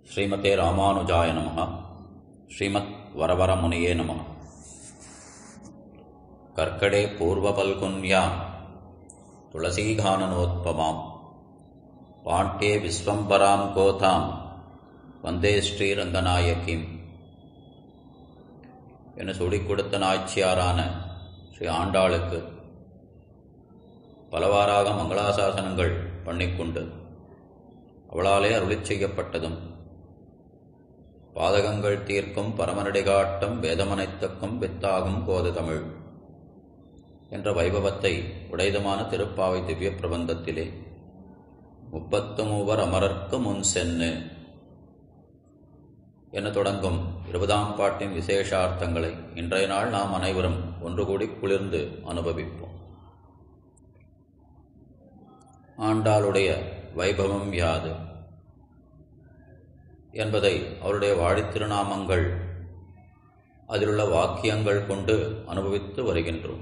ஸ்ரீமதே ராமானுஜாய நமः ஸ்ரீமத் வரவரமுனியே நமः கர்க்கடே பூர்வபல்குன்யாம் துளசீகானனோத்பமாம் பாண்டே விஸ்வம்பராம் கோதாம் வந்தே ஸ்ரீரங்கநாயகிம் என சொல்லிக் கொடுத்த நாய்ச்சியாரான ஸ்ரீ ஆண்டாளுக்கு பலவாறாக மங்களாசாசனங்கள் பண்ணிக்கொண்டு அவளாலே அருளிச் செய்யப்பட்டதும் பாதகங்கள் தீர்க்கும் பரமனடி காட்டும் வேதமனைத்தக்கும் வித்தாகும் கோத தமிழ் என்ற வைபவத்தை உடைதமான திருப்பாவை திவ்ய பிரபந்தத்திலே முப்பத்து மூவர் அமரர்க்கு முன் சென்னு என தொடங்கும் இருபதாம் பாட்டின் விசேஷார்த்தங்களை இன்றைய நாள் நாம் அனைவரும் ஒன்று கூடி குளிர்ந்து அனுபவிப்போம் ஆண்டாளுடைய வைபவம் யாது என்பதை அவருடைய வாழித் திருநாமங்கள் அதிலுள்ள வாக்கியங்கள் கொண்டு அனுபவித்து வருகின்றோம்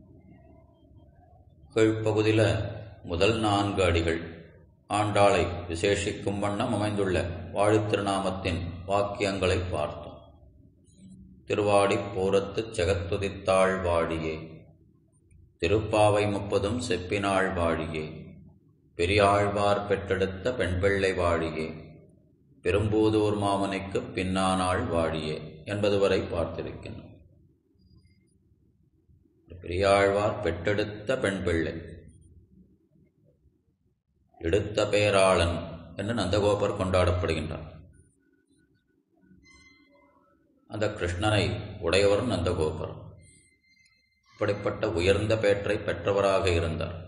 கீழ்ப்பகுதியில் முதல் நான்கு அடிகள் ஆண்டாளை விசேஷிக்கும் வண்ணம் அமைந்துள்ள வாழித் திருநாமத்தின் வாக்கியங்களை பார்த்தோம் திருவாடி போரத்து செகத்துதித்தாள் வாடியே திருப்பாவை முப்பதும் செப்பினாள் வாழியே பெரியாழ்வார் பெற்றெடுத்த பெண்பிள்ளை வாழியே பெரும்பூதூர் மாமனைக்கு பின்னானாள் வாழியே என்பது வரை பார்த்திருக்கின்றோம் பெரியாழ்வார் பெற்றெடுத்த பெண் பிள்ளை எடுத்த பேராளன் என்று நந்தகோபர் கொண்டாடப்படுகின்றார் அந்த கிருஷ்ணனை உடையவர் நந்தகோபர் இப்படிப்பட்ட உயர்ந்த பேற்றை பெற்றவராக இருந்தார்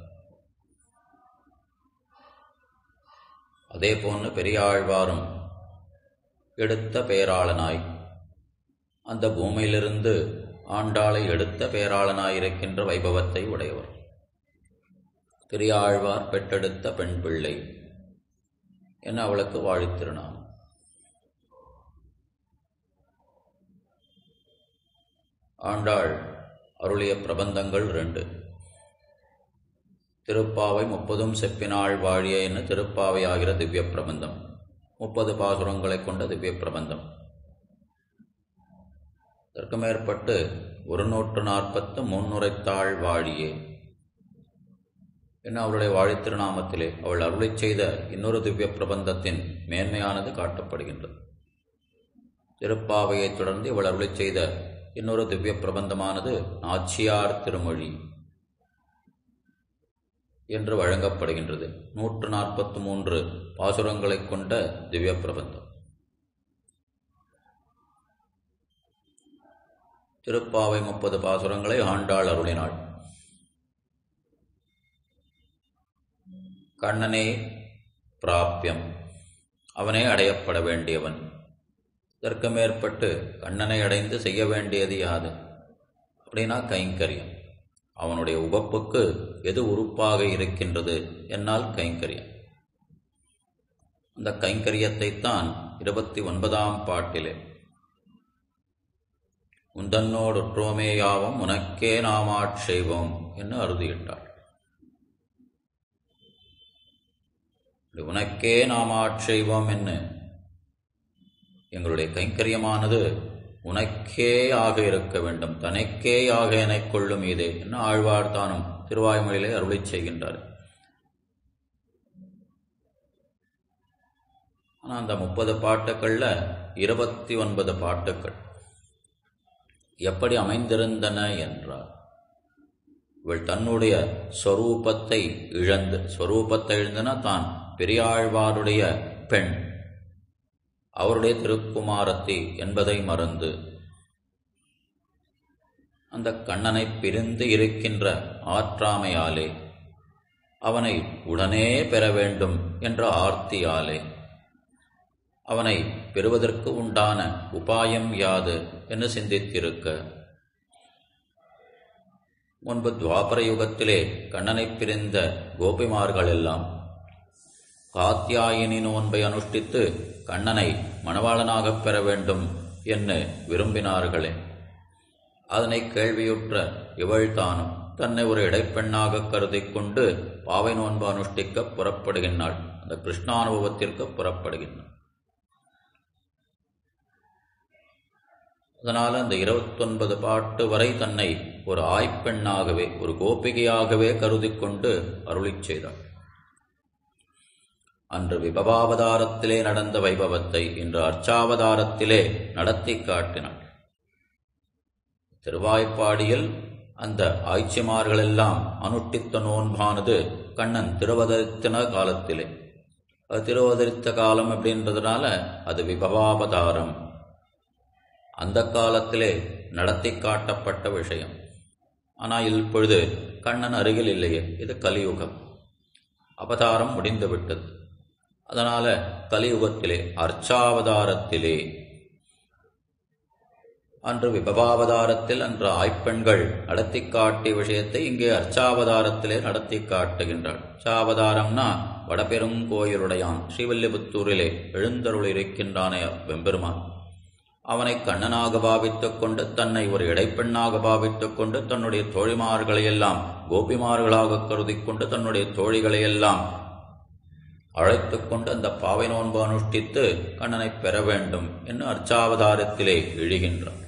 அதே போன்று பெரியாழ்வாரும் எடுத்த பேராளனாய் அந்த பூமியிலிருந்து ஆண்டாளை எடுத்த பேராளனாயிருக்கின்ற வைபவத்தை உடையவர் பெரியாழ்வார் பெற்றெடுத்த பெண் பிள்ளை என அவளுக்கு வாழித்திருநாம் ஆண்டாள் அருளிய பிரபந்தங்கள் ரெண்டு திருப்பாவை முப்பதும் செப்பினாள் வாழிய என திருப்பாவை ஆகிற திவ்ய பிரபந்தம் முப்பது பாசுரங்களை கொண்ட திவ்ய பிரபந்தம் இதற்கு மேற்பட்டு ஒரு நூற்று நாற்பத்து முன்னுரைத்தாள் வாழியே என அவருடைய வாழித் திருநாமத்திலே அவள் அருளிச் செய்த இன்னொரு திவ்ய பிரபந்தத்தின் மேன்மையானது காட்டப்படுகின்றது திருப்பாவையைத் தொடர்ந்து இவள் அருளிச் செய்த இன்னொரு திவ்ய பிரபந்தமானது நாச்சியார் திருமொழி என்று வழங்கப்படுகின்றது நூற்று நாற்பத்தி மூன்று பாசுரங்களைக் கொண்ட திவ்ய பிரபந்தம் திருப்பாவை முப்பது பாசுரங்களை ஆண்டாள் அருளினாள் கண்ணனே பிராப்பியம் அவனே அடையப்பட வேண்டியவன் இதற்கு மேற்பட்டு கண்ணனை அடைந்து செய்ய வேண்டியது யாது அப்படின்னா கைங்கரியம் அவனுடைய உகப்புக்கு எது உறுப்பாக இருக்கின்றது என்னால் கைங்கரியம் அந்த கைங்கரியத்தைத்தான் இருபத்தி ஒன்பதாம் பாட்டிலே உந்தன்னோடுற்றோமேயாவும் உனக்கே நாமாட்செய்வோம் என்று அறுதியிட்டாள் உனக்கே நாமாட்செய்வோம் என்ன எங்களுடைய கைங்கரியமானது உனக்கே ஆக இருக்க வேண்டும் தனக்கே ஆக எனக் கொள்ளும் இதே என்ன ஆழ்வார் தானும் திருவாய்மொழியிலே அருளி செய்கின்றார் ஆனால் அந்த முப்பது பாட்டுக்களில் இருபத்தி ஒன்பது பாட்டுக்கள் எப்படி அமைந்திருந்தன என்றார் இவள் தன்னுடைய ஸ்வரூபத்தை இழந்து ஸ்வரூபத்தை இழந்துனா தான் பெரியாழ்வாருடைய பெண் அவருடைய திருக்குமாரத்தி என்பதை மறந்து அந்த கண்ணனை பிரிந்து இருக்கின்ற ஆற்றாமையாலே அவனை உடனே பெற வேண்டும் என்ற ஆர்த்தியாலே அவனை பெறுவதற்கு உண்டான உபாயம் யாது என்று சிந்தித்திருக்க முன்பு துவாபர யுகத்திலே கண்ணனை பிரிந்த கோபிமார்கள் எல்லாம் காத்தியாயினி நோன்பை அனுஷ்டித்து கண்ணனை மணவாளனாகப் பெற வேண்டும் என்று விரும்பினார்களே அதனை கேள்வியுற்ற இவள் தானும் தன்னை ஒரு இடைப்பெண்ணாக கருதி கொண்டு பாவை நோன்பு அனுஷ்டிக்க புறப்படுகின்றாள் அந்த கிருஷ்ணானுபவத்திற்கு புறப்படுகின்றாள் அதனால் அந்த இருபத்தொன்பது பாட்டு வரை தன்னை ஒரு ஆய்ப்பெண்ணாகவே ஒரு கோபிகையாகவே கருதி கொண்டு அருளி செய்தாள் அன்று விபவாவதாரத்திலே நடந்த வைபவத்தை இன்று அர்ச்சாவதாரத்திலே நடத்தி காட்டினாள் திருவாய்ப்பாடியில் அந்த ஆய்ச்சிமார்களெல்லாம் அனுஷ்டித்த நோன்பானது கண்ணன் திருவதரித்தன காலத்திலே அது திருவதரித்த காலம் அப்படின்றதுனால அது விபவாவதாரம் அந்த காலத்திலே நடத்தி காட்டப்பட்ட விஷயம் ஆனால் இப்பொழுது கண்ணன் அருகில் இல்லையே இது கலியுகம் அவதாரம் முடிந்து விட்டது அதனால கலியுகத்திலே அர்ச்சாவதாரத்திலே அன்று விபவாவதாரத்தில் அன்று ஆய்ப்பெண்கள் நடத்தி காட்டிய விஷயத்தை இங்கே அர்ச்சாவதாரத்திலே நடத்தி காட்டுகின்றாள் அர்ச்சாவதாரம்னா வடபெருங்கோயிலுடையான் ஸ்ரீவில்லிபுத்தூரிலே எழுந்தருள் இருக்கின்றானே வெம்பெருமான் அவனை கண்ணனாக பாவித்துக் கொண்டு தன்னை ஒரு இடைப்பெண்ணாக பாவித்துக் கொண்டு தன்னுடைய தோழிமார்களையெல்லாம் கோபிமார்களாக கருதி கொண்டு தன்னுடைய தோழிகளையெல்லாம் அழைத்துக் கொண்டு அந்த பாவை நோன்பு அனுஷ்டித்து கண்ணனை பெற வேண்டும் என்று அர்ச்சாவதாரத்திலே எழுகின்றார்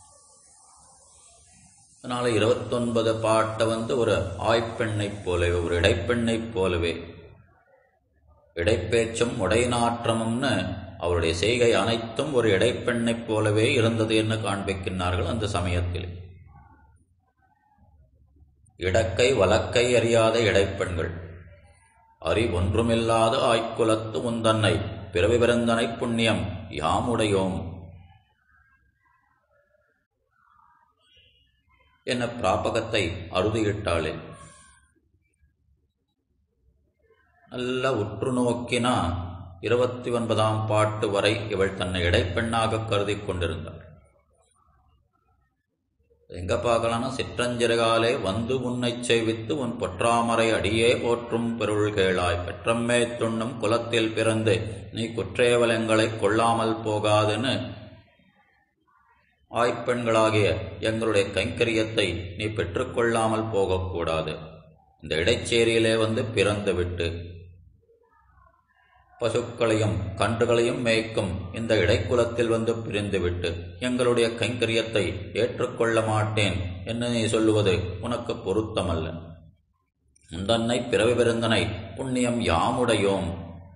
அதனால இருபத்தொன்பது பாட்டை வந்து ஒரு ஆய்ப்பெண்ணைப் போலவே ஒரு இடைப்பெண்ணைப் போலவே இடைப்பேச்சும் உடைநாற்றமும்னு அவருடைய செய்கை அனைத்தும் ஒரு இடைப்பெண்ணைப் போலவே இருந்தது என்று காண்பிக்கின்றார்கள் அந்த சமயத்தில் இடக்கை வலக்கை அறியாத இடைப்பெண்கள் அறி ஒன்றுமில்லாத ஆய்க்குலத்து உந்தன்னை பிறவி பிறந்தனை புண்ணியம் யாமுடையோம் என்ன பிராபகத்தை அறுதியிட்டாளே நல்ல உற்று நோக்கினா இருபத்தி ஒன்பதாம் பாட்டு வரை இவள் தன்னை இடைப்பெண்ணாக கருதி கொண்டிருந்தாள் எங்க பார்க்கலாம்னா சிற்றஞ்சிறகாலே வந்து உன்னை செய்வித்து உன் பொற்றாமரை அடியே போற்றும் பொருள் கேளாய் பெற்றம்மே துண்ணும் குலத்தில் பிறந்து நீ குற்றேவலங்களை கொள்ளாமல் போகாதுன்னு ஆய்ப்பெண்களாகிய எங்களுடைய கைங்கரியத்தை நீ பெற்றுக்கொள்ளாமல் போகக்கூடாது இந்த இடைச்சேரியிலே வந்து பிறந்து விட்டு பசுக்களையும் கன்றுகளையும் மேய்க்கும் இந்த இடைக்குலத்தில் வந்து பிரிந்துவிட்டு எங்களுடைய கைங்கரியத்தை ஏற்றுக்கொள்ள மாட்டேன் என்று நீ சொல்லுவது உனக்கு பொருத்தமல்ல முந்தன்னை பிறவி பெருந்தனை புண்ணியம் யாமுடையோம்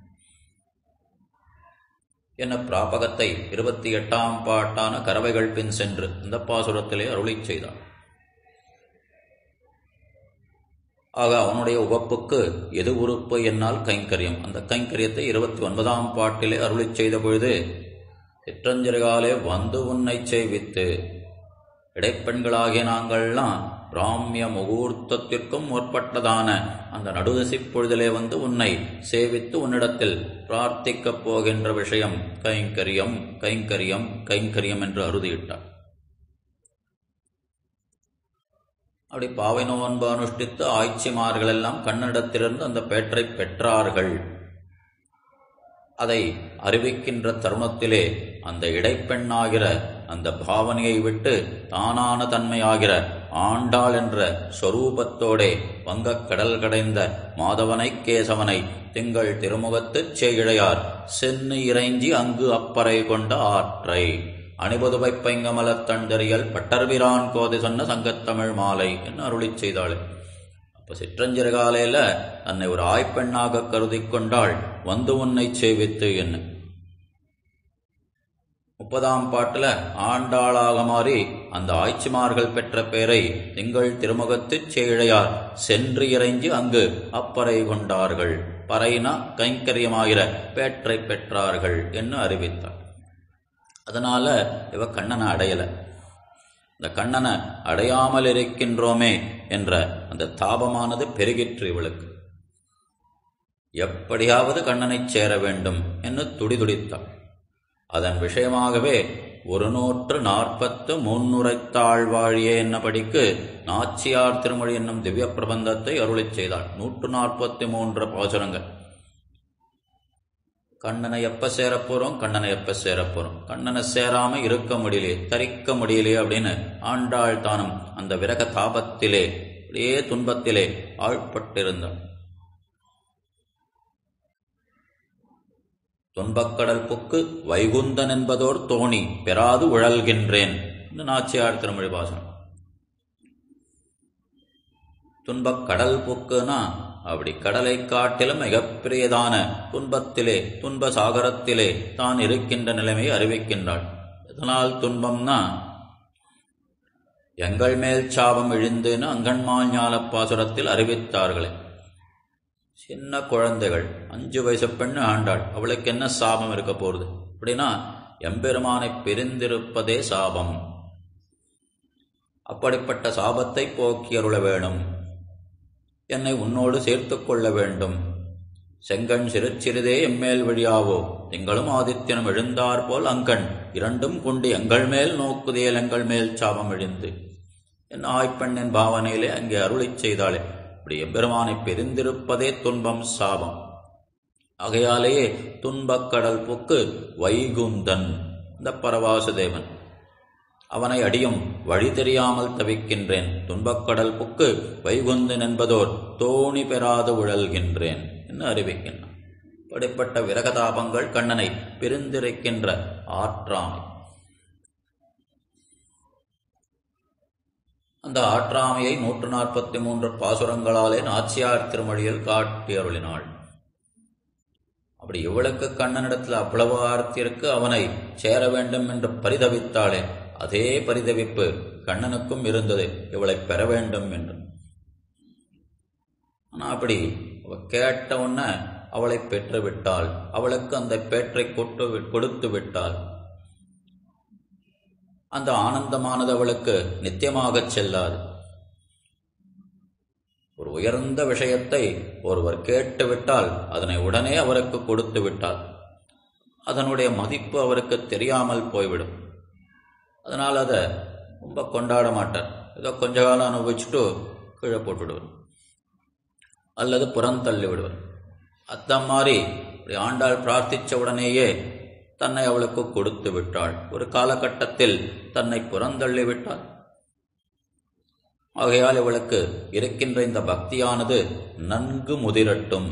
என பிராபகத்தை இருபத்தி எட்டாம் பாட்டான கறவைகள் பின் சென்று இந்த பாசுரத்திலே அருளிச் செய்தார் ஆக அவனுடைய உவப்புக்கு எது உறுப்பு என்னால் கைங்கரியம் அந்த கைங்கரியத்தை இருபத்தி ஒன்பதாம் பாட்டிலே அருளிச் செய்த பொழுது சிற்றஞ்சிறகாலே வந்து உன்னை செய்வித்து இடைப்பெண்களாகிய நாங்கள்லாம் பிராமிய முகூர்த்தத்திற்கும் முற்பட்டதான அந்த நடுதசி பொழுதிலே வந்து உன்னை சேவித்து உன்னிடத்தில் பிரார்த்திக்கப் போகின்ற விஷயம் கைங்கரியம் கைங்கரியம் கைங்கரியம் என்று அறுதியிட்டார் அப்படி பாவை நோன்பு அனுஷ்டித்து ஆய்ச்சிமார்கள் எல்லாம் கண்ணனிடத்திலிருந்து அந்த பேற்றை பெற்றார்கள் அதை அறிவிக்கின்ற தருணத்திலே அந்த இடைப்பெண்ணாகிற அந்த பாவனையை விட்டு தானான தன்மையாகிற ஆண்டாள் என்ற சொரூபத்தோடே வங்கக் கடல் கடைந்த மாதவனை கேசவனை திங்கள் திருமுகத்துச் செய்கிழையார் சென்னு இறைஞ்சி அங்கு அப்பறை கொண்ட ஆற்றை அணிபுதுவை பைங்கமலத் தண்டறியல் பட்டர்பிரான் கோதை சொன்ன சங்கத்தமிழ் மாலை என்று அருளிச் செய்தாள் அப்போ சிற்றஞ்சிறகாலையில் தன்னை ஒரு ஆய்ப்பெண்ணாக கருதி கொண்டாள் வந்து உன்னை சேவித்து என்ன முப்பதாம் பாட்டுல ஆண்டாளாக மாறி அந்த ஆய்ச்சிமார்கள் பெற்ற பெயரை திங்கள் திருமுகத்துச் சேழையார் சென்று இறைஞ்சி அங்கு அப்பறை கொண்டார்கள் பறைனா கைங்கரியமாகிற பேற்றை பெற்றார்கள் என்று அறிவித்தார் அதனால இவ கண்ணனை அடையலை இந்த கண்ணனை அடையாமல் இருக்கின்றோமே என்ற அந்த தாபமானது பெருகிற்று இவளுக்கு எப்படியாவது கண்ணனைச் சேர வேண்டும் என்று துடிதுடித்தாள் அதன் விஷயமாகவே ஒரு நூற்று நாற்பத்து முன்னுரைத்தாழ்வாழியே என்னபடிக்கு நாச்சியார் திருமொழி என்னும் திவ்ய பிரபந்தத்தை அருளிச் செய்தாள் நூற்று நாற்பத்தி மூன்று பாசுரங்கள் கண்ணனை எப்ப சேரப்போறோம் கண்ணனை எப்ப சேரப்போறோம் கண்ணனை சேராம இருக்க முடியலையே தரிக்க முடியலையே அப்படின்னு ஆண்டாள் தானும் அந்த விரக தாபத்திலே அப்படியே துன்பத்திலே ஆழ்பட்டிருந்தாள் துன்பக்கடல் புக்கு வைகுந்தன் என்பதோர் தோணி பெறாது உழல்கின்றேன் என்று நாச்சியார் திருமொழி பாசனம் துன்பக் கடல் புக்குனா அப்படி கடலை காட்டிலும் மிகப்பெரியதான துன்பத்திலே துன்ப சாகரத்திலே தான் இருக்கின்ற நிலைமை அறிவிக்கின்றாள் இதனால் துன்பம்னா எங்கள் மேல் சாபம் இழிந்துன்னு அங்கன்மால் ஞான பாசுரத்தில் அறிவித்தார்களே சின்ன குழந்தைகள் அஞ்சு வயசு பெண்ணு ஆண்டாள் அவளுக்கு என்ன சாபம் இருக்க போறது அப்படின்னா எம்பெருமானை பிரிந்திருப்பதே சாபம் அப்படிப்பட்ட சாபத்தை போக்கி அருள வேணும் என்னை உன்னோடு சேர்த்து கொள்ள வேண்டும் செங்கண் சிறுச்சிறிதே எம்மேல் வழியாவோ திங்களும் ஆதித்யனும் எழுந்தார் போல் அங்கண் இரண்டும் கொண்டு எங்கள் மேல் நோக்குதேல் எங்கள் மேல் சாபம் எழுந்து என் ஆய்ப்பெண்ணின் பாவனையிலே அங்கே அருளிச் செய்தாளே அப்படி எம்பெருமானை பிரிந்திருப்பதே துன்பம் சாபம் ஆகையாலேயே துன்பக் கடல் புக்கு வைகுந்தன் இந்த பரவாசுதேவன் அவனை அடியும் வழி தெரியாமல் தவிக்கின்றேன் துன்பக்கடல் புக்கு வைகுந்தன் என்பதோர் தோணி பெறாது உழல்கின்றேன் என்று அறிவிக்கின்றான் இப்படிப்பட்ட விரகதாபங்கள் கண்ணனை பிரிந்திருக்கின்ற ஆற்றாமை அந்த ஆற்றாமையை நூற்று நாற்பத்தி மூன்று பாசுரங்களாலே நாச்சியார் திருமொழியில் காட்டி அருளினாள் அப்படி இவளுக்கு கண்ணனிடத்தில் அவ்வளவு ஆர்த்தியிருக்கு அவனை சேர வேண்டும் என்று பரிதவித்தாளே அதே பரிதவிப்பு கண்ணனுக்கும் இருந்தது இவளை பெற வேண்டும் என்று ஆனா அப்படி அவ கேட்ட உடனே அவளை பெற்று விட்டாள் அவளுக்கு அந்த பேற்றை கொட்டு கொடுத்து விட்டாள் அந்த ஆனந்தமானது அவளுக்கு நித்தியமாகச் செல்லாது ஒரு உயர்ந்த விஷயத்தை ஒருவர் கேட்டு விட்டால் அதனை உடனே அவருக்கு கொடுத்து விட்டால் அதனுடைய மதிப்பு அவருக்கு தெரியாமல் போய்விடும் அதனால் அதை ரொம்ப கொண்டாட மாட்டார் ஏதோ கொஞ்ச காலம் அனுபவிச்சுட்டு கீழே போட்டுவிடுவார் அல்லது புறந்தள்ளி விடுவார் அத்த மாதிரி இப்படி ஆண்டாள் பிரார்த்தித்த உடனேயே தன்னை அவளுக்கு கொடுத்து விட்டாள் ஒரு காலகட்டத்தில் தன்னை புறந்தள்ளி விட்டாள் ஆகையால் இவளுக்கு இருக்கின்ற இந்த பக்தியானது நன்கு முதிரட்டும்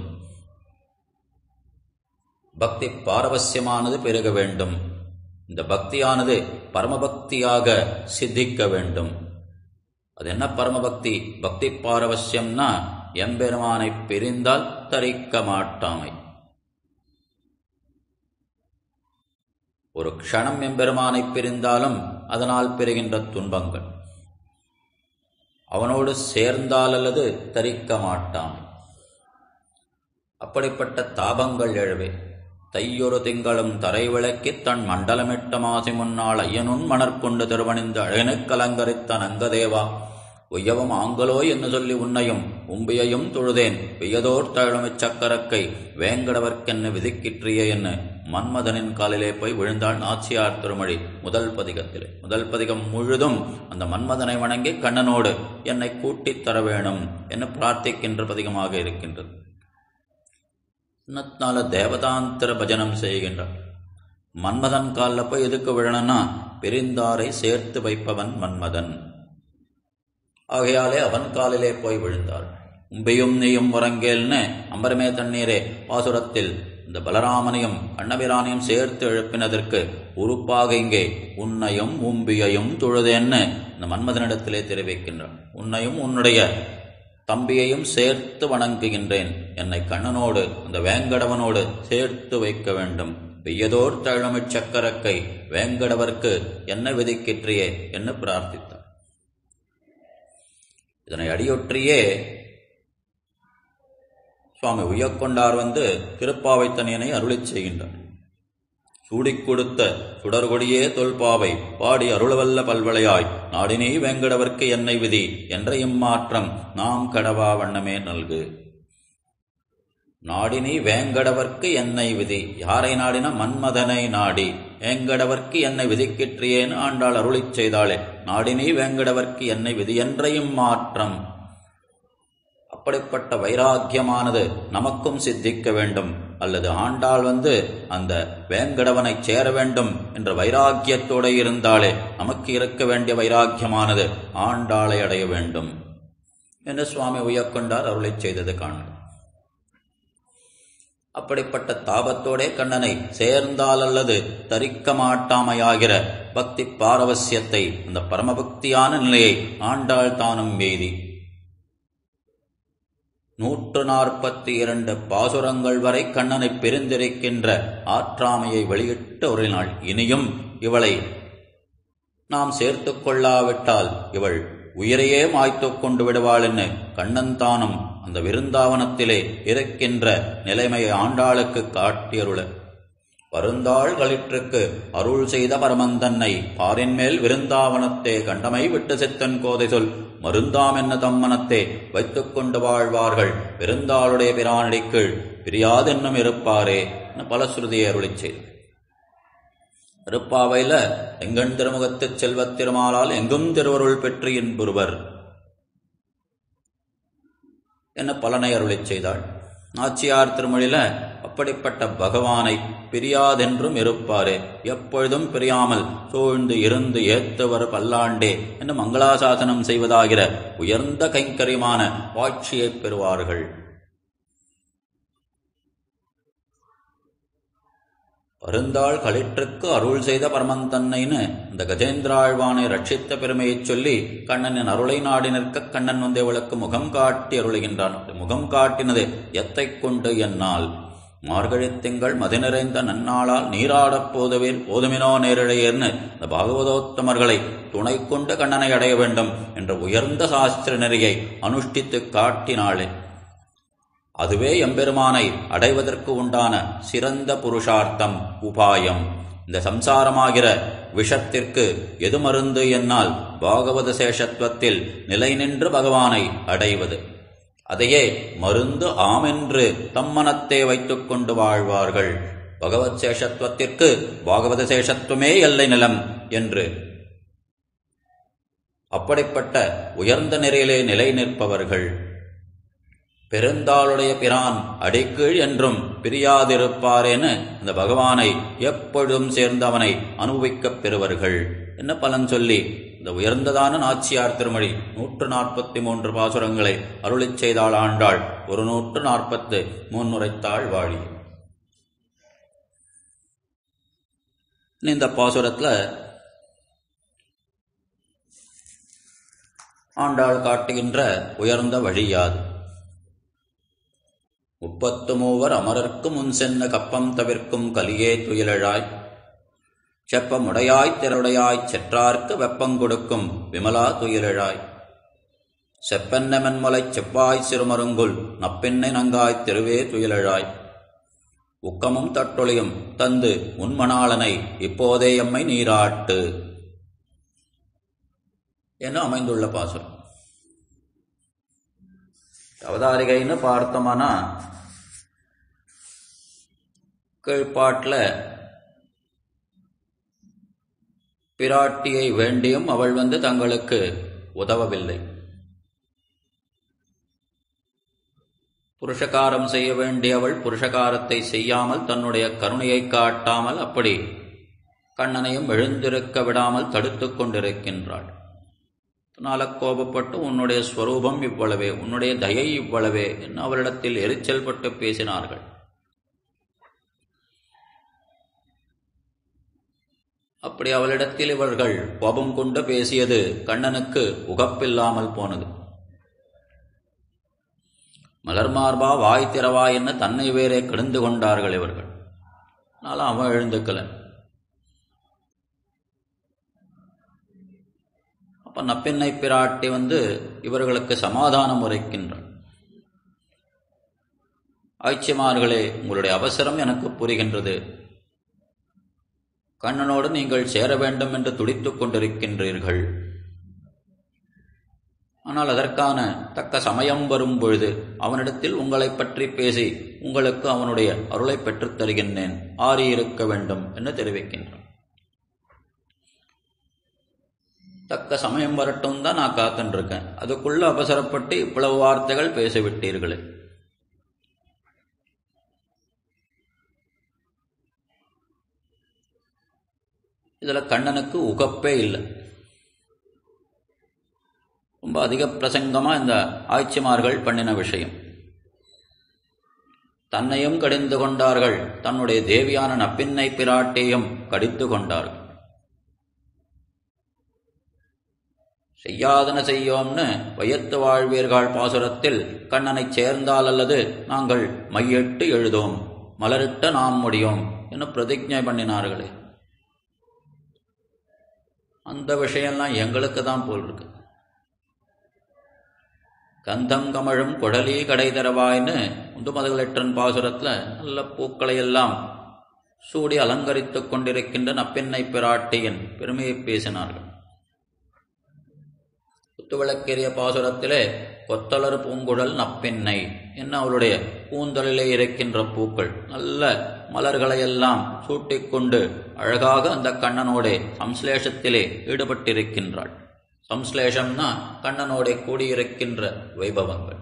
பக்தி பாரவசியமானது பெருக வேண்டும் இந்த பக்தியானது பரமபக்தியாக சித்திக்க வேண்டும் அது என்ன பரமபக்தி பக்தி பாரவசியம்னா எம்பெருமானை பிரிந்தால் தரிக்க மாட்டாமை ஒரு க்ஷணம் எம்பெருமானை பிரிந்தாலும் அதனால் பெறுகின்ற துன்பங்கள் அவனோடு சேர்ந்தால் அல்லது தரிக்க மாட்டான் அப்படிப்பட்ட தாபங்கள் எழுவே தையொரு திங்களும் தரை விளக்கித் தன் மண்டலமிட்ட மாசி முன்னாள் ஐயனுன் மணற்கொண்டு திருவணிந்து அழகனுக் கலங்கரித்த நங்கதேவா உய்யவும் ஆங்கலோ என்று சொல்லி உன்னையும் உம்பியையும் தொழுதேன் பெய்யதோர் தழுமிச் சக்கரக்கை வேங்கடவர்க்கென்ன விதிக்கிற்றியே என்ன மன்மதனின் காலிலே போய் விழுந்தாள் நாச்சியார் திருமொழி முதல் பதிகத்திலே முதல் பதிகம் முழுதும் அந்த மன்மதனை வணங்கி கண்ணனோடு என்னை கூட்டித் தர வேணும் என்று பிரார்த்திக்கின்ற பதிகமாக இருக்கின்றது இன்னத்தினால தேவதாந்திர பஜனம் செய்கின்றார் மன்மதன் காலில் போய் எதுக்கு விழணும்னா பிரிந்தாரை சேர்த்து வைப்பவன் மன்மதன் ஆகையாலே அவன் காலிலே போய் விழுந்தாள் உம்பியும் நீயும் உறங்கேல்னு அம்பரமே தண்ணீரே பாசுரத்தில் இந்த பலராமனையும் கண்ணபிரானையும் சேர்த்து எழுப்பினதற்கு உறுப்பாக இங்கே உன்னையும் உம்பியையும் தொழுதேன்னு இந்த மன்மதனிடத்திலே தெரிவிக்கின்றான் உன்னையும் உன்னுடைய தம்பியையும் சேர்த்து வணங்குகின்றேன் என்னை கண்ணனோடு அந்த வேங்கடவனோடு சேர்த்து வைக்க வேண்டும் பெய்யதோர் தழுமிச் சக்கரக்கை வேங்கடவர்க்கு என்ன விதிக்கிற்றியே என்று பிரார்த்தித்தார் இதனை அடியொற்றியே சுவாமி உய்யக்கொண்டார் வந்து திருப்பாவைத்தனியனை அருளிச் செய்கின்றார் சூடிக் கொடுத்த சுடர்கொடியே தொல்பாவை பாடி அருளவல்ல பல்வளையாய் நாடினே வேங்கடவர்க்கு என்னை விதி என்ற இம்மாற்றம் நாம் கடவா வண்ணமே நல்கு நாடினி வேங்கடவர்க்கு என்னை விதி யாரை நாடின மன்மதனை நாடி வேங்கடவர்க்கு என்னை விதிக்கிற்றியேன்னு ஆண்டாள் அருளிச் செய்தாளே நாடினி வேங்கடவர்க்கு என்னை விதி என்றையும் மாற்றம் அப்படிப்பட்ட வைராக்கியமானது நமக்கும் சித்திக்க வேண்டும் அல்லது ஆண்டாள் வந்து அந்த வேங்கடவனை சேர வேண்டும் என்ற வைராக்கியத்தோடு இருந்தாலே நமக்கு இருக்க வேண்டிய வைராக்கியமானது ஆண்டாளை அடைய வேண்டும் என்று சுவாமி உயக்கொண்டார் அருளைச் செய்தது காணும் அப்படிப்பட்ட தாபத்தோடே கண்ணனை சேர்ந்தால் அல்லது தரிக்க மாட்டாமையாகிற பக்தி பாரவசியத்தை அந்த பரமபக்தியான நிலையை ஆண்டாள் தானும் வேதி நூற்று நாற்பத்தி இரண்டு பாசுரங்கள் வரை கண்ணனை பிரிந்திருக்கின்ற ஆற்றாமையை வெளியிட்ட ஒரு நாள் இனியும் இவளை நாம் சேர்த்து கொள்ளாவிட்டால் இவள் உயிரையே மாய்த்துக் கொண்டு விடுவாள் என்று கண்ணன் தானும் அந்த விருந்தாவனத்திலே இருக்கின்ற நிலைமையை ஆண்டாளுக்கு காட்டியருள வருந்தாள் களிற்றுக்கு அருள் செய்த பரமந்தன்னை பாரின் மேல் விருந்தாவனத்தே கண்டமை விட்டு செத்தன் கோதை சொல் மருந்தாம் என்ன தம்மனத்தே வைத்துக் கொண்டு வாழ்வார்கள் விருந்தாளுடைய பிரானடிக்குள் பிரியாதென்னும் இருப்பாரே என பலஸ்ருதியை அருளிச் செய்தார் திருப்பாவையில எங்கண் திருமுகத்துச் செல்வத் திருமாலால் எங்கும் திருவருள் பெற்று என்பொருவர் என்ன பலனை அருளிச் செய்தாள் நாச்சியார் திருமொழியில அப்படிப்பட்ட பகவானை பிரியாதென்றும் இருப்பாரே எப்பொழுதும் பிரியாமல் சூழ்ந்து இருந்து ஏத்துவர் பல்லாண்டே என்று மங்களாசாசனம் செய்வதாகிற உயர்ந்த கைங்கரியமான வாட்சியைப் பெறுவார்கள் பருந்தாள் களிற்றுக்கு அருள் செய்த பரமந்தன்னைன்னு இந்த கஜேந்திராழ்வானை ரட்சித்த பெருமையைச் சொல்லி கண்ணனின் அருளை நாடி நிற்க கண்ணன் வந்து இவளுக்கு முகம் காட்டி அருளுகின்றான் முகம் காட்டினது எத்தை கொண்டு என்னால் மார்கழித் திங்கள் மதி நிறைந்த நன்னாளால் நீராடப் போதுவேன் போதுமினோ நேரிழையர்னு இந்த பாகவதோத்தமர்களை துணை கொண்டு கண்ணனை அடைய வேண்டும் என்ற உயர்ந்த சாஸ்திர நெறியை அனுஷ்டித்துக் காட்டினாளே அதுவே எம்பெருமானை அடைவதற்கு உண்டான சிறந்த புருஷார்த்தம் உபாயம் இந்த சம்சாரமாகிற விஷத்திற்கு எது மருந்து என்னால் பாகவத சேஷத்துவத்தில் நிலை நின்று பகவானை அடைவது அதையே மருந்து ஆமென்று தம்மனத்தே வைத்துக் கொண்டு வாழ்வார்கள் பகவத் சேஷத்துவத்திற்கு பாகவத சேஷத்துவமே எல்லை நிலம் என்று அப்படிப்பட்ட உயர்ந்த நிலையிலே நிலை நிற்பவர்கள் பெருந்தாளுடைய பிரான் அடிக்கீழ் என்றும் பிரியாதிருப்பாரேன்னு அந்த பகவானை எப்பொழுதும் சேர்ந்தவனை அனுபவிக்கப் பெறுவர்கள் என்ன பலன் சொல்லி இந்த உயர்ந்ததான நாச்சியார் திருமொழி நூற்று நாற்பத்தி மூன்று பாசுரங்களை அருளிச் செய்தாள் ஆண்டாள் ஒரு நூற்று நாற்பத்து முன்னுரைத்தாள் வாழி இந்த பாசுரத்துல ஆண்டாள் காட்டுகின்ற உயர்ந்த வழியாது முப்பத்து மூவர் அமரர்க்கு முன் சென்ன கப்பம் தவிர்க்கும் கலியே துயிலழாய் செப்பமுடையாய் திரளுடையாய் செற்றார்க்கு வெப்பங்கொடுக்கும் விமலா துயிலழாய் செப்பென்ன மென்மலைச் செவ்வாய் சிறுமருங்குல் நப்பெண்ணை நங்காய் திருவே துயிலழாய் உக்கமும் தட்டொழியும் தந்து உன்மணாளனை இப்போதே எம்மை நீராட்டு என அமைந்துள்ள பாசுரம் அவதாரிகைன்னு பார்த்தோம்னா கீழ்ப்பாட்டில் பிராட்டியை வேண்டியும் அவள் வந்து தங்களுக்கு உதவவில்லை புருஷகாரம் செய்ய வேண்டியவள் புருஷகாரத்தை செய்யாமல் தன்னுடைய கருணையை காட்டாமல் அப்படி கண்ணனையும் எழுந்திருக்க விடாமல் தடுத்துக் கொண்டிருக்கின்றாள் அதனால கோபப்பட்டு உன்னுடைய ஸ்வரூபம் இவ்வளவே உன்னுடைய தயை இவ்வளவே என்று அவளிடத்தில் எரிச்சல் பட்டு பேசினார்கள் அப்படி அவளிடத்தில் இவர்கள் கோபம் கொண்டு பேசியது கண்ணனுக்கு உகப்பில்லாமல் போனது மலர்மார்பா வாய் திறவா என்ன தன்னை வேறே கிடந்து கொண்டார்கள் இவர்கள் அதனால அவன் எழுந்துக்கல அப்ப நப்பெண்ணை பிராட்டி வந்து இவர்களுக்கு சமாதானம் உரைக்கின்றான் ஆய்ச்சிமார்களே உங்களுடைய அவசரம் எனக்கு புரிகின்றது கண்ணனோடு நீங்கள் சேர வேண்டும் என்று துடித்துக் கொண்டிருக்கின்றீர்கள் ஆனால் அதற்கான தக்க சமயம் வரும் பொழுது அவனிடத்தில் உங்களை பற்றி பேசி உங்களுக்கு அவனுடைய அருளை பெற்றுத் தருகின்றேன் ஆறியிருக்க வேண்டும் என்று தெரிவிக்கின்றான் தக்க சமயம் வரட்டும் தான் நான் காத்துருக்கேன் அதுக்குள்ள அவசரப்பட்டு இவ்வளவு வார்த்தைகள் பேசிவிட்டீர்களே இதுல கண்ணனுக்கு உகப்பே இல்லை ரொம்ப அதிக பிரசங்கமா இந்த ஆய்ச்சிமார்கள் பண்ணின விஷயம் தன்னையும் கடிந்து கொண்டார்கள் தன்னுடைய தேவியான நப்பின்னை பிராட்டியையும் கடித்து கொண்டார்கள் செய்யாதன செய்யோம்னு வையத்து வாழ்வீர்கள் பாசுரத்தில் கண்ணனைச் சேர்ந்தால் அல்லது நாங்கள் மையிட்டு எழுதோம் மலரிட்ட நாம் முடியோம் என்று பிரதிஜை பண்ணினார்களே அந்த விஷயம்லாம் எங்களுக்கு தான் போல் இருக்கு கந்தம் கமழும் குடலி கடை தரவாய்னு முந்துமதகளெற்றன் பாசுரத்தில் நல்ல பூக்களை எல்லாம் சூடி அலங்கரித்துக் கொண்டிருக்கின்ற நப்பெண்ணை பிராட்டியின் பெருமையை பேசினார்கள் குத்துவிளக்கேறிய பாசுரத்திலே கொத்தலர் பூங்குழல் நப்பெண்ணை என்ன அவளுடைய பூந்தலிலே இருக்கின்ற பூக்கள் நல்ல மலர்களையெல்லாம் சூட்டிக்கொண்டு அழகாக அந்த கண்ணனோடே சம்ஸ்லேஷத்திலே ஈடுபட்டிருக்கின்றாள் சம்ஸ்லேஷம்னா கண்ணனோடே கூடியிருக்கின்ற வைபவங்கள்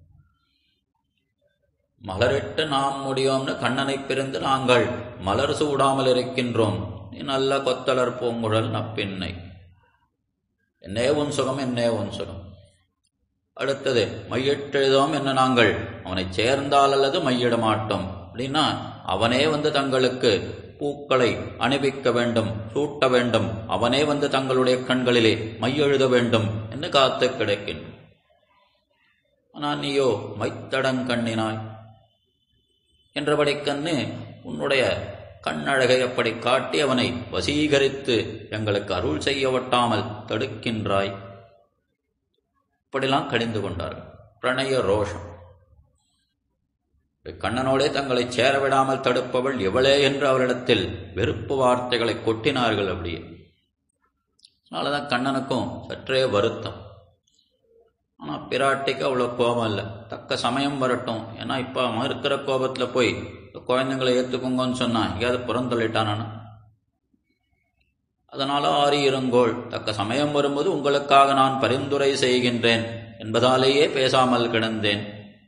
மலரிட்டு நாம் முடியோம்னு கண்ணனை பிரிந்து நாங்கள் மலர் சூடாமல் இருக்கின்றோம் நீ நல்ல கொத்தலர் பூங்குழல் நப்பின்னை என்னே உன் சுகம் என்னே உன் சுகம் அடுத்தது மையிட்டெழுதோம் என்ன நாங்கள் அவனை சேர்ந்தால் அல்லது மையிட மாட்டோம் அப்படின்னா அவனே வந்து தங்களுக்கு பூக்களை அணிவிக்க வேண்டும் சூட்ட வேண்டும் அவனே வந்து தங்களுடைய கண்களிலே மையெழுத வேண்டும் என்று காத்து கிடைக்கின்ற ஆனால் நீயோ மைத்தடங்கண்ணினாய் என்றபடி கண்ணு உன்னுடைய கண்ணழகை அப்படி காட்டி அவனை வசீகரித்து எங்களுக்கு அருள் செய்ய ஒட்டாமல் தடுக்கின்றாய் இப்படிலாம் கடிந்து கொண்டார்கள் பிரணய ரோஷம் கண்ணனோடே தங்களை சேரவிடாமல் தடுப்பவள் எவளே என்று அவரிடத்தில் வெறுப்பு வார்த்தைகளை கொட்டினார்கள் அப்படியே அதனாலதான் கண்ணனுக்கும் சற்றே வருத்தம் ஆனால் பிராட்டிக்கு அவ்வளோ கோபம் இல்லை தக்க சமயம் வரட்டும் ஏன்னா இப்போ அவன் இருக்கிற கோபத்தில் போய் குழந்தைங்களை ஏற்றுக்குங்கன்னு சொன்னான் எங்கேயாவது புறந்தள்ளிட்டானான அதனால ஆறி இருங்கோள் தக்க சமயம் வரும்போது உங்களுக்காக நான் பரிந்துரை செய்கின்றேன் என்பதாலேயே பேசாமல் கிடந்தேன்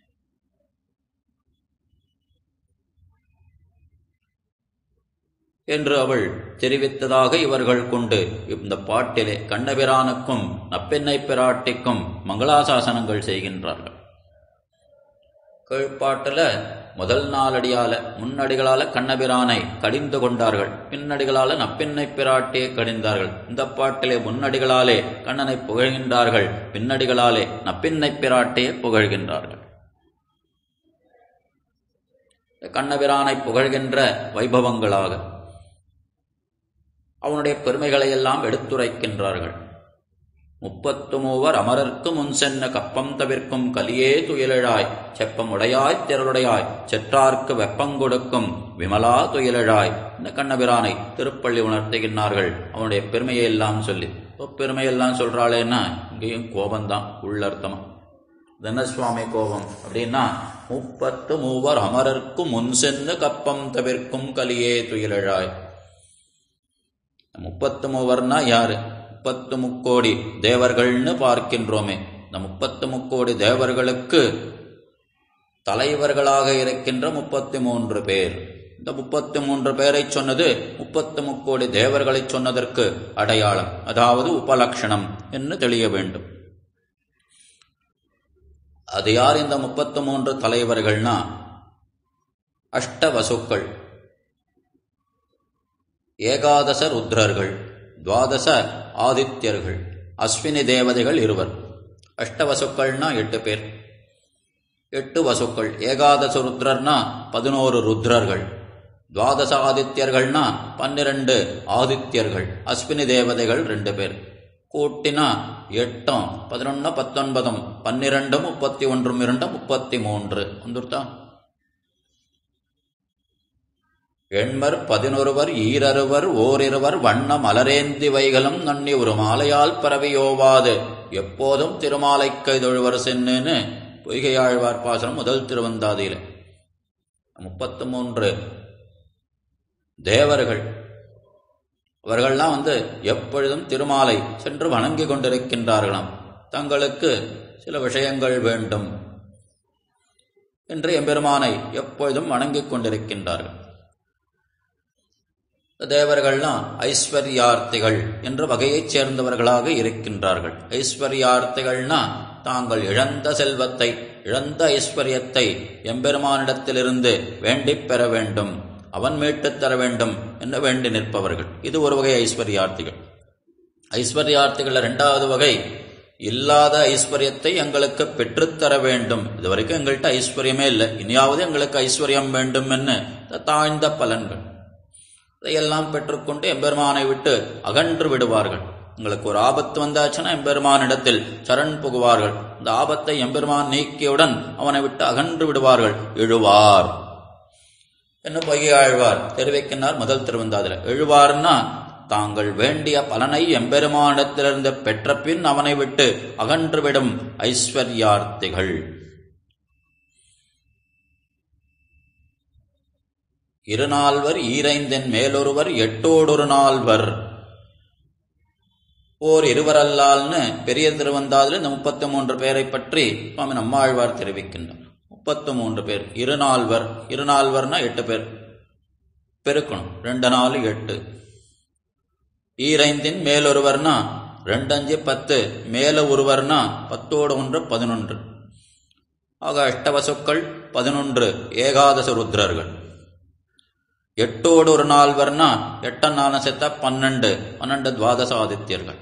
என்று அவள் தெரிவித்ததாக இவர்கள் கொண்டு இந்த பாட்டிலே கண்ணபிரானுக்கும் நப்பெண்ணை பிராட்டிக்கும் மங்களாசாசனங்கள் செய்கின்றார்கள் கீழ்ப்பாட்டில் முதல் நாலடியால முன்னடிகளால கண்ணபிரானை கடிந்து கொண்டார்கள் பின்னடிகளால நப்பெண்ணை பிராட்டியை கடிந்தார்கள் இந்த பாட்டிலே முன்னடிகளாலே கண்ணனை புகழ்கின்றார்கள் பின்னடிகளாலே நப்பெண்ணை பிராட்டியை புகழ்கின்றார்கள் கண்ணபிரானை புகழ்கின்ற வைபவங்களாக அவனுடைய பெருமைகளை எல்லாம் எடுத்துரைக்கின்றார்கள் முப்பத்து மூவர் அமரர்க்கு முன் சென்ன கப்பம் தவிர்க்கும் கலியே துயிலழாய் செப்பம் உடையாய் திரளுடையாய் செற்றார்க்கு வெப்பங்கொடுக்கும் விமலா துயிலழாய் இந்த கண்ணபிரானை திருப்பள்ளி உணர்த்துகின்றார்கள் அவனுடைய பெருமையை எல்லாம் சொல்லி பெருமையெல்லாம் சொல்றாளேன்னா இங்கேயும் கோபந்தான் உள்ளர்த்தமா தனசுவாமி கோபம் அப்படின்னா முப்பத்து மூவர் அமரர்க்கு முன் சென்று கப்பம் தவிர்க்கும் கலியே துயிலழாய் முப்பத்து மூவர்னா யாரு முப்பத்து முக்கோடி தேவர்கள்னு பார்க்கின்றோமே இந்த முப்பத்து முக்கோடி தேவர்களுக்கு தலைவர்களாக இருக்கின்ற முப்பத்தி மூன்று பேர் இந்த முப்பத்தி மூன்று பேரை சொன்னது முப்பத்து முக்கோடி தேவர்களை சொன்னதற்கு அடையாளம் அதாவது உபலட்சணம் என்று தெளிய வேண்டும் அது யார் இந்த முப்பத்து மூன்று தலைவர்கள்னா அஷ்டவசுக்கள் ஏகாதச ருத்ரர்கள் துவாதச ஆதித்யர்கள் அஸ்வினி தேவதைகள் இருவர் அஷ்டவசுக்கள்னா எட்டு பேர் எட்டு வசுக்கள் ஏகாதச ருத்ரர்னா பதினோரு ருத்ரர்கள் துவாதச ஆதித்யர்கள்னா பன்னிரண்டு ஆதித்யர்கள் அஸ்வினி தேவதைகள் ரெண்டு பேர் கூட்டினா எட்டும் பதினொன்னு பத்தொன்பதும் பன்னிரெண்டும் முப்பத்தி ஒன்றும் இரண்டும் முப்பத்தி மூன்று வந்துருத்தா எண்மர் பதினொருவர் ஈரருவர் ஓரிருவர் வண்ண மலரேந்தி வைகளும் நன்னி ஒரு மாலையால் பரவியோவாது எப்போதும் திருமாலை கைதொழுவர் சென்னுன்னு பொய்கையாழ்வார் பாசனம் முதல் திருவந்தாதியில முப்பத்து மூன்று தேவர்கள் அவர்கள்லாம் வந்து எப்பொழுதும் திருமாலை சென்று வணங்கி கொண்டிருக்கின்றார்களாம் தங்களுக்கு சில விஷயங்கள் வேண்டும் என்று எம்பெருமானை எப்பொழுதும் வணங்கிக் கொண்டிருக்கின்றார்கள் தேவர்கள்லாம் ஐஸ்வர்யார்த்திகள் என்ற வகையைச் சேர்ந்தவர்களாக இருக்கின்றார்கள் ஐஸ்வர்யார்த்திகள்னா தாங்கள் இழந்த செல்வத்தை இழந்த ஐஸ்வர்யத்தை எம்பெருமானிடத்திலிருந்து வேண்டிப் பெற வேண்டும் அவன் மீட்டுத் தர வேண்டும் என்று வேண்டி நிற்பவர்கள் இது ஒரு வகை ஐஸ்வர்யார்த்திகள் ஐஸ்வர்யார்த்திகள் இரண்டாவது வகை இல்லாத ஐஸ்வர்யத்தை எங்களுக்கு பெற்றுத்தர வேண்டும் இதுவரைக்கும் எங்கள்கிட்ட ஐஸ்வர்யமே இல்லை இனியாவது எங்களுக்கு ஐஸ்வர்யம் வேண்டும் என்று தாழ்ந்த பலன்கள் இதையெல்லாம் பெற்றுக்கொண்டு எம்பெருமானை விட்டு அகன்று விடுவார்கள் உங்களுக்கு ஒரு ஆபத்து வந்தாச்சுன்னா எம்பெருமானிடத்தில் சரண் புகுவார்கள் இந்த ஆபத்தை எம்பெருமான் நீக்கியவுடன் அவனை விட்டு அகன்று விடுவார்கள் எழுவார் என்ன பொய்கை ஆழ்வார் தெரிவிக்கின்றார் முதல் திருவந்தாதில் எழுவார்னா தாங்கள் வேண்டிய பலனை எம்பெருமானிடத்திலிருந்து பெற்ற பின் அவனை விட்டு அகன்றுவிடும் ஐஸ்வர்யார்த்திகள் இருநால்வர் ஈரைந்தின் மேலொருவர் எட்டோடொரு நால்வர் ஓர் இருவரல்லால்னு பெரிய திருவந்தாதில் இந்த முப்பத்தி மூன்று பேரை பற்றி சுவாமி நம்மாழ்வார் தெரிவிக்கின்றார் முப்பத்து மூன்று பேர் இருநால்வர் இருநால்வர்னா எட்டு பேர் பெருக்கணும் ரெண்டு நாலு எட்டு ஈரைந்தின் மேலொருவர்னா ரெண்டஞ்சு பத்து மேல ஒருவர்னா பத்தோடு ஒன்று பதினொன்று ஆக அஷ்டவசுக்கள் பதினொன்று ஏகாதச ருத்ரர்கள் எட்டோடு ஒரு நால்வர்னா எட்ட நாலு செத்த பன்னெண்டு பன்னெண்டு துவாதச ஆதித்யர்கள்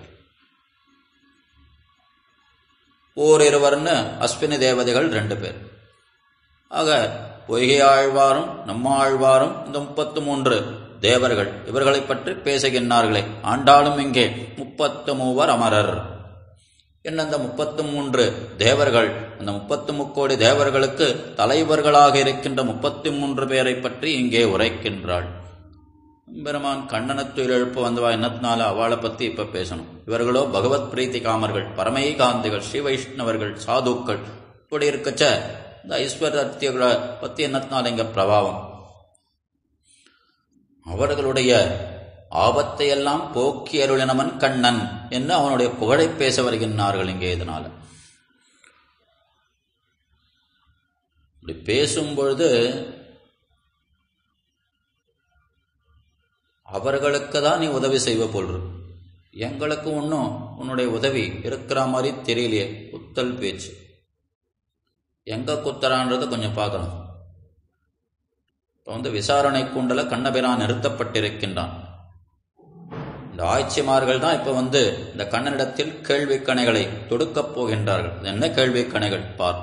ஓர் இருவர்னு அஸ்வினி தேவதைகள் ரெண்டு பேர் ஆக பொய்கை ஆழ்வாரும் நம்மாழ்வாரும் இந்த முப்பத்து மூன்று தேவர்கள் இவர்களை பற்றி பேசுகின்றார்களே ஆண்டாளும் இங்கே முப்பத்து மூவர் அமரர் என்ன அந்த முப்பத்து மூன்று தேவர்கள் அந்த முப்பத்து முக்கோடி தேவர்களுக்கு தலைவர்களாக இருக்கின்ற முப்பத்தி மூன்று பேரை பற்றி இங்கே உரைக்கின்றாள் பெருமான் கண்ணனத்துயில் எழுப்பு வந்தவா என்னத்தினால அவளை பத்தி இப்ப பேசணும் இவர்களோ பகவத் பிரீத்தி காமர்கள் பரமை காந்திகள் ஸ்ரீ வைஷ்ணவர்கள் சாதுக்கள் இப்படி இருக்கச்ச இந்த ஐஸ்வர்யத்தை பத்தி என்னத்தினால இங்க பிரபாவம் அவர்களுடைய ஆபத்தை எல்லாம் போக்கி அருளினவன் கண்ணன் என்று அவனுடைய புகழை பேச வருகின்றார்கள் இங்கே இதனால இப்படி பேசும்பொழுது அவர்களுக்கு தான் நீ உதவி செய்வ போல் எங்களுக்கு ஒன்றும் உன்னுடைய உதவி இருக்கிற மாதிரி தெரியலையே குத்தல் பேச்சு எங்க குத்தரான்றது கொஞ்சம் பார்க்கணும் இப்போ வந்து விசாரணை கூண்டல கண்ணபிரான் நிறுத்தப்பட்டிருக்கின்றான் இந்த ஆட்சிமார்கள் தான் இப்ப வந்து இந்த கண்ணனிடத்தில் கேள்வி கணைகளை தொடுக்கப் போகின்றார்கள் என்ன கேள்வி கணைகள் பார்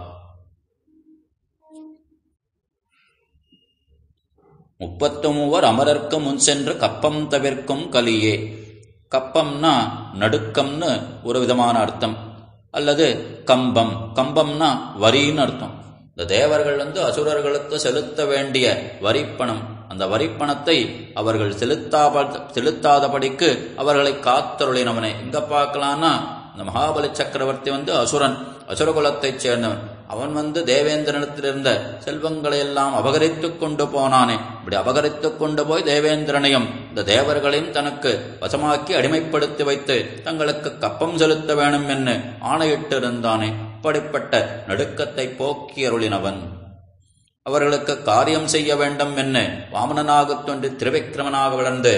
முப்பத்து மூவர் அமரர்க்கு முன் சென்று கப்பம் தவிர்க்கும் கலியே கப்பம்னா நடுக்கம்னு ஒரு விதமான அர்த்தம் அல்லது கம்பம் கம்பம்னா வரின்னு அர்த்தம் இந்த தேவர்கள் வந்து அசுரர்களுக்கு செலுத்த வேண்டிய வரிப்பணம் அந்த வரிப்பணத்தை அவர்கள் செலுத்தாப செலுத்தாதபடிக்கு அவர்களை காத்தருளினவனே எங்க பார்க்கலாம்னா இந்த மகாபலி சக்கரவர்த்தி வந்து அசுரன் அசுரகுலத்தைச் சேர்ந்தவன் அவன் வந்து தேவேந்திரனிடத்திலிருந்த செல்வங்களை எல்லாம் அபகரித்துக் கொண்டு போனானே இப்படி அபகரித்துக் கொண்டு போய் தேவேந்திரனையும் இந்த தேவர்களையும் தனக்கு வசமாக்கி அடிமைப்படுத்தி வைத்து தங்களுக்கு கப்பம் செலுத்த வேணும் என்று ஆணையிட்டிருந்தானே அப்படிப்பட்ட நடுக்கத்தை போக்கி அருளினவன் அவர்களுக்கு காரியம் செய்ய வேண்டும் என்று வாமனனாகத் தோன்றி திருவிக்கிரமனாக வளர்ந்து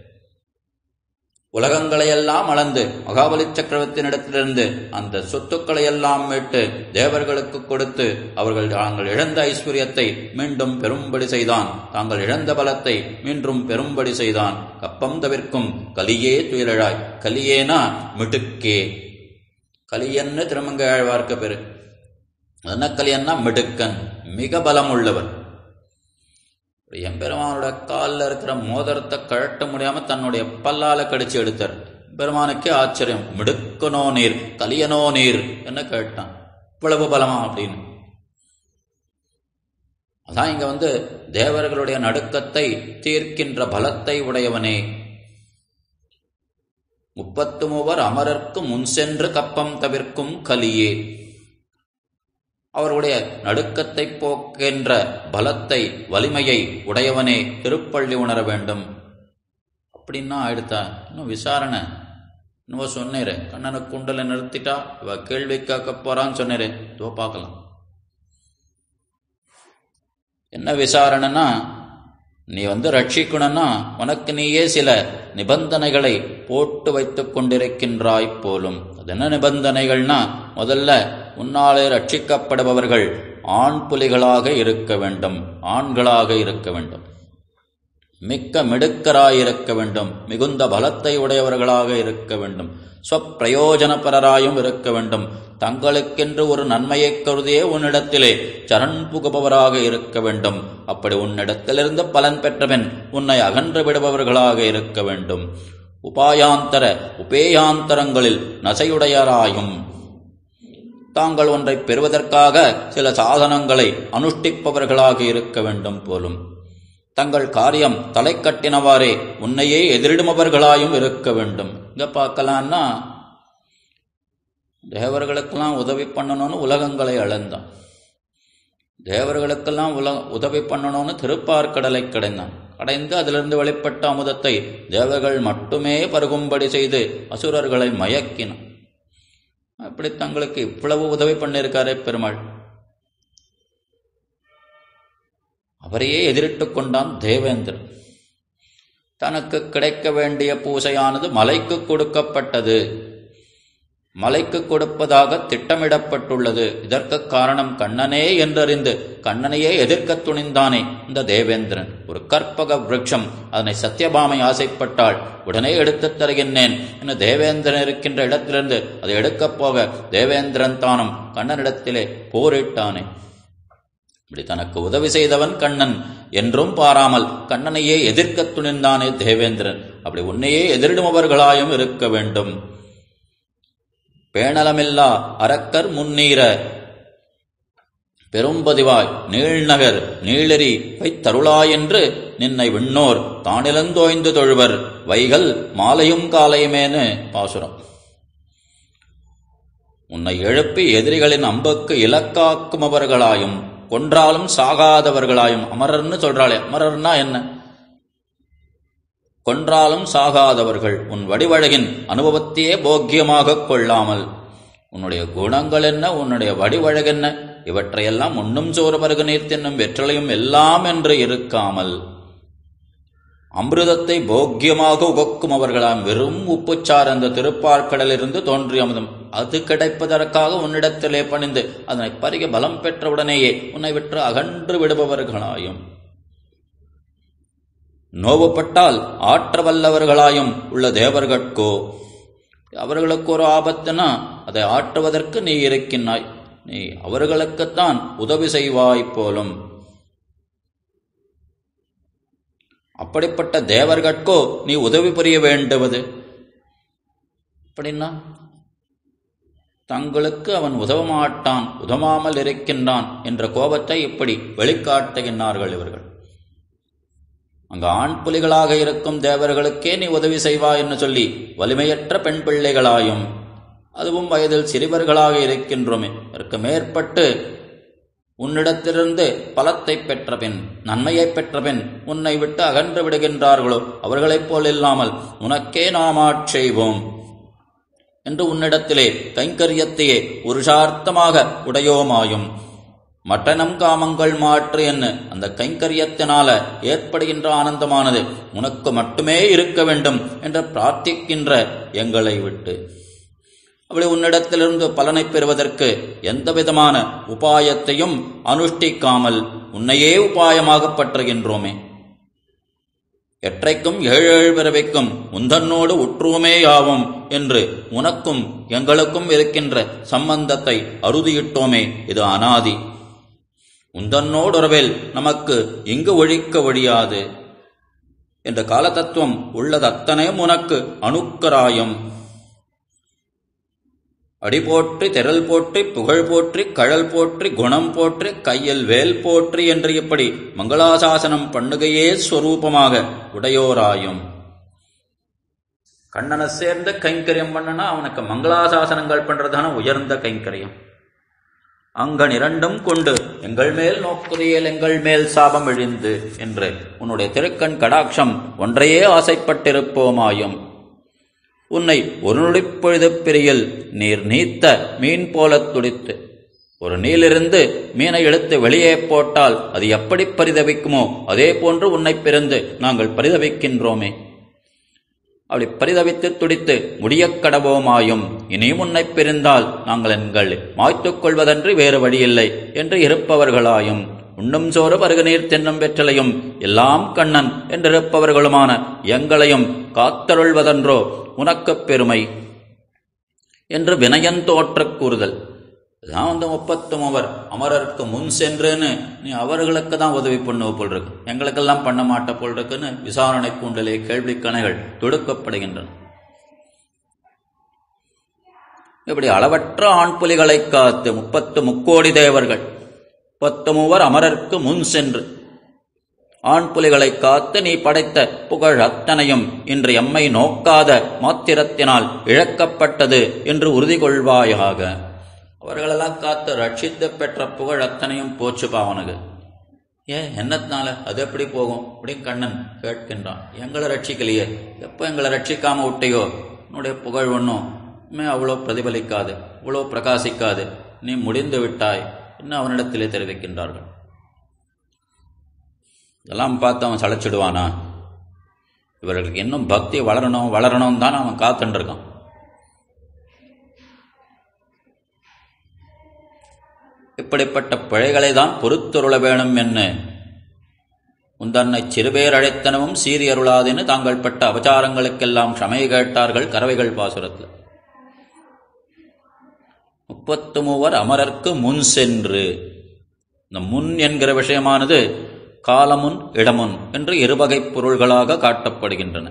உலகங்களையெல்லாம் அளந்து மகாபலி சக்கரவர்த்தியினிடத்திலிருந்து அந்த சொத்துக்களை எல்லாம் மீட்டு தேவர்களுக்கு கொடுத்து அவர்கள் தாங்கள் இழந்த ஐஸ்வர்யத்தை மீண்டும் பெரும்படி செய்தான் தாங்கள் இழந்த பலத்தை மீண்டும் பெரும்படி செய்தான் கப்பம் தவிர்க்கும் கலியே துயிலழாய் கலியேனா மிடுக்கே கலியன்னு திருமங்க ஆழ்வார்க்க பெரு என்ன கலியன்னா மிடுக்கன் மிக பலம் உள்ளவர் எம்பெருமானோட காலில் இருக்கிற மோதிரத்தை கழட்ட முடியாம தன்னுடைய பல்லால கடிச்சு எடுத்தார் பெருமானுக்கே ஆச்சரியம் மிடுக்கனோ நீர் கலியனோ நீர் என்ன கேட்டான் இவ்வளவு பலமா அப்படின்னு அதான் இங்க வந்து தேவர்களுடைய நடுக்கத்தை தீர்க்கின்ற பலத்தை உடையவனே முப்பத்து மூவர் அமரர்க்கு முன் சென்று கப்பம் தவிர்க்கும் கலியே அவருடைய நடுக்கத்தை போக்கின்ற பலத்தை வலிமையை உடையவனே திருப்பள்ளி உணர வேண்டும் அப்படின்னா ஆயிடுத்தா இன்னும் விசாரணை இன்னும் சொன்னேரு கண்ணனை குண்டலை நிறுத்திட்டா இவ கேள்வி கேட்க போறான்னு சொன்னேரு இதோ பார்க்கலாம் என்ன விசாரணைனா நீ வந்து ரட்சிக்கணும்னா உனக்கு நீயே சில நிபந்தனைகளை போட்டு வைத்துக் கொண்டிருக்கின்றாய் போலும் அது என்ன நிபந்தனைகள்னா முதல்ல உன்னாலே ரட்சிக்கப்படுபவர்கள் ஆண் புலிகளாக இருக்க வேண்டும் ஆண்களாக இருக்க வேண்டும் மிக்க மிடுக்கராயிருக்க வேண்டும் மிகுந்த பலத்தை உடையவர்களாக இருக்க வேண்டும் ஸ்வப்பிரயோஜனப்பரராயும் இருக்க வேண்டும் தங்களுக்கென்று ஒரு நன்மையைக் கருதியே உன்னிடத்திலே சரண் புகுபவராக இருக்க வேண்டும் அப்படி உன்னிடத்திலிருந்து பலன் பெற்றவன் உன்னை அகன்று விடுபவர்களாக இருக்க வேண்டும் உபாயாந்தர உபேயாந்தரங்களில் நசையுடையராயும் தாங்கள் ஒன்றை பெறுவதற்காக சில சாதனங்களை அனுஷ்டிப்பவர்களாக இருக்க வேண்டும் போலும் தங்கள் காரியம் தலை கட்டினவாறே உன்னையே எதிரிடுமவர்களாயும் இருக்க வேண்டும் இங்க பார்க்கலான்னா தேவர்களுக்கெல்லாம் உதவி பண்ணணும்னு உலகங்களை அளந்தான் தேவர்களுக்கெல்லாம் உல உதவி பண்ணணும்னு திருப்பார்கடலை கடைந்தான் கடைந்து அதிலிருந்து வெளிப்பட்ட அமுதத்தை தேவர்கள் மட்டுமே பருகும்படி செய்து அசுரர்களை மயக்கினான் அப்படி தங்களுக்கு இவ்வளவு உதவி பண்ணியிருக்காரே பெருமாள் அவரையே எதிரிட்டு கொண்டான் தேவேந்திரன் தனக்கு கிடைக்க வேண்டிய பூசையானது மலைக்கு கொடுக்கப்பட்டது மலைக்கு கொடுப்பதாக திட்டமிடப்பட்டுள்ளது இதற்கு காரணம் கண்ணனே என்றறிந்து கண்ணனையே எதிர்க்க துணிந்தானே இந்த தேவேந்திரன் ஒரு கற்பக விருட்சம் அதனை சத்யபாமை ஆசைப்பட்டாள் உடனே எடுத்துத் தருகின்றேன் என தேவேந்திரன் இருக்கின்ற இடத்திலிருந்து அதை எடுக்கப் போக தேவேந்திரன் தானும் கண்ணனிடத்திலே போரிட்டானே இப்படி தனக்கு உதவி செய்தவன் கண்ணன் என்றும் பாராமல் கண்ணனையே எதிர்க்க துணிந்தானே தேவேந்திரன் அப்படி உன்னையே எதிரிடுமவர்களாயும் இருக்க வேண்டும் பேணலமில்லா அரக்கர் முன்னீர பெரும்பதிவாய் நீழ்நகர் நீளெறி வைத்தருளாயென்று நின்னை விண்ணோர் தானிலந்தோய்ந்து தொழுவர் வைகள் மாலையும் காலையுமேனு பாசுரம் உன்னை எழுப்பி எதிரிகளின் அம்புக்கு இலக்காக்குமவர்களாயும் கொன்றாலும் சாகாதவர்களாயும் அமரர்னு சொல்றாளே அமரர்னா என்ன கொன்றாலும் சாகாதவர்கள் உன் வடிவழகின் அனுபவத்தையே போக்கியமாக கொள்ளாமல் உன்னுடைய குணங்கள் என்ன உன்னுடைய வடிவழகென்ன இவற்றையெல்லாம் உண்ணும் சோறு பருகு நீர் தின்னும் வெற்றலையும் எல்லாம் என்று இருக்காமல் அமிர்தத்தை போக்கியமாக உகக்கும் அவர்களாம் வெறும் உப்புச்சார் அந்த திருப்பார்க்கடலிருந்து தோன்றிய அமுதம் அது கிடைப்பதற்காக உன்னிடத்திலே பணிந்து அதனை பருக பலம் பெற்றவுடனேயே உன்னை விட்டு அகன்று விடுபவர்களாயும் நோவுப்பட்டால் ஆற்ற வல்லவர்களாயும் உள்ள தேவர்கட்கோ அவர்களுக்கு ஒரு ஆபத்துனா அதை ஆற்றுவதற்கு நீ இருக்கின்றாய் நீ அவர்களுக்குத்தான் உதவி செய்வாய் போலும் அப்படிப்பட்ட தேவர்கட்கோ நீ உதவி புரிய வேண்டுவது அப்படின்னா தங்களுக்கு அவன் உதவ மாட்டான் உதவாமல் இருக்கின்றான் என்ற கோபத்தை இப்படி வெளிக்காட்டுகின்றார்கள் இவர்கள் அங்கு ஆண் புலிகளாக இருக்கும் தேவர்களுக்கே நீ உதவி செய்வாய் என்று சொல்லி வலிமையற்ற பெண் பிள்ளைகளாயும் அதுவும் வயதில் சிறிவர்களாக இருக்கின்றோமே இதற்கு மேற்பட்டு உன்னிடத்திலிருந்து பலத்தை பெற்ற பின் நன்மையை பெற்ற பின் உன்னை விட்டு அகன்று விடுகின்றார்களோ அவர்களைப் போல் இல்லாமல் உனக்கே நாம் ஆட்செய்வோம் என்று உன்னிடத்திலே கைங்கரியத்தையே புருஷார்த்தமாக உடையோமாயும் மட்டனம் காமங்கள் மாற்று என்ன அந்த கைங்கரியத்தினால ஏற்படுகின்ற ஆனந்தமானது உனக்கு மட்டுமே இருக்க வேண்டும் என்று பிரார்த்திக்கின்ற எங்களை விட்டு அப்படி உன்னிடத்திலிருந்து பலனை பெறுவதற்கு எந்த விதமான உபாயத்தையும் அனுஷ்டிக்காமல் உன்னையே உபாயமாக பற்றுகின்றோமே எற்றைக்கும் ஏழு ஏழு பிறவைக்கும் உந்தன்னோடு உற்றுவமேயாவும் என்று உனக்கும் எங்களுக்கும் இருக்கின்ற சம்பந்தத்தை அறுதியிட்டோமே இது அனாதி உந்தன்னோடுறவேல் நமக்கு இங்கு ஒழிக்க ஒழியாது என்ற காலதத்துவம் உள்ளது அத்தனையும் உனக்கு அணுக்கராயம் அடி போற்றி திரள் போற்றி புகழ் போற்றி கழல் போற்றி குணம் போற்றி கையில் வேல் போற்றி என்று இப்படி மங்களாசாசனம் பண்ணுகையே ஸ்வரூபமாக உடையோராயும் கண்ணனை சேர்ந்து கைங்கரியம் பண்ணனா அவனுக்கு மங்களாசாசனங்கள் பண்றதான உயர்ந்த கைங்கரியம் அங்கன் இரண்டும் கொண்டு எங்கள் மேல் நோக்குதியல் எங்கள் மேல் சாபம் இழிந்து என்று உன்னுடைய திருக்கண் கடாட்சம் ஒன்றையே ஆசைப்பட்டிருப்போமாயும் உன்னை ஒரு நொடிப்பொழுது பிரியில் நீர் நீத்த மீன் போலத் துடித்து ஒரு நீலிருந்து மீனை எடுத்து வெளியே போட்டால் அது எப்படி பரிதவிக்குமோ அதே போன்று உன்னை பிறந்து நாங்கள் பரிதவிக்கின்றோமே அப்படி பரிதவித்து துடித்து முடியக் கடவோமாயும் இனியும் உன்னை பிரிந்தால் நாங்கள் எங்கள் மாய்த்துக் கொள்வதன்றி வேறு வழியில்லை என்று இருப்பவர்களாயும் உண்ணும் சோறு பருகு நீர் தென்னும் வெற்றலையும் எல்லாம் கண்ணன் என்றிருப்பவர்களுமான எங்களையும் காத்தருள்வதன்றோ உனக்குப் பெருமை என்று வினயன் தோற்றக் கூறுதல் இதான் வந்து முப்பத்து மூவர் அமரருக்கு முன் சென்றுன்னு நீ அவர்களுக்கு தான் உதவி பண்ணுவ போல் இருக்கு எங்களுக்கெல்லாம் பண்ண மாட்ட போல் இருக்குன்னு விசாரணை கூண்டலே கேள்வி கணைகள் தொடுக்கப்படுகின்றன இப்படி அளவற்ற ஆண் புலிகளை காத்து முப்பத்து முக்கோடி தேவர்கள் பத்து மூவர் அமரருக்கு முன் சென்று ஆண் புலிகளை காத்து நீ படைத்த புகழ் அத்தனையும் இன்று எம்மை நோக்காத மாத்திரத்தினால் இழக்கப்பட்டது என்று உறுதி கொள்வாயாக அவர்களெல்லாம் காத்து ரட்சித்து பெற்ற புகழ் அத்தனையும் போச்சுப்பா அவனுக்கு ஏன் என்னத்தினால அது எப்படி போகும் அப்படின்னு கண்ணன் கேட்கின்றான் எங்களை ரட்சிக்கலையே எப்போ எங்களை ரட்சிக்காம விட்டையோ உன்னுடைய புகழ் ஒன்றும் அவ்வளோ பிரதிபலிக்காது இவ்வளோ பிரகாசிக்காது நீ முடிந்து விட்டாய் என்று அவனிடத்திலே தெரிவிக்கின்றார்கள் இதெல்லாம் பார்த்து அவன் சளைச்சிடுவானா இவர்களுக்கு இன்னும் பக்தி வளரணும் வளரணும் தான் அவன் காத்துருக்கான் இப்படிப்பட்ட பிழைகளை தான் பொறுத்தருள வேணும் என்ன உந்தன்னை சிறுபேர் அழைத்தனவும் சீறி அருளாதென்னு தாங்கள் பட்ட அபச்சாரங்களுக்கெல்லாம் க்ஷமை கேட்டார்கள் கறவைகள் பாசுரத்தில் முப்பத்து மூவர் அமரர்க்கு முன் சென்று இந்த முன் என்கிற விஷயமானது காலமுன் இடமுன் என்று இருவகை பொருள்களாக காட்டப்படுகின்றன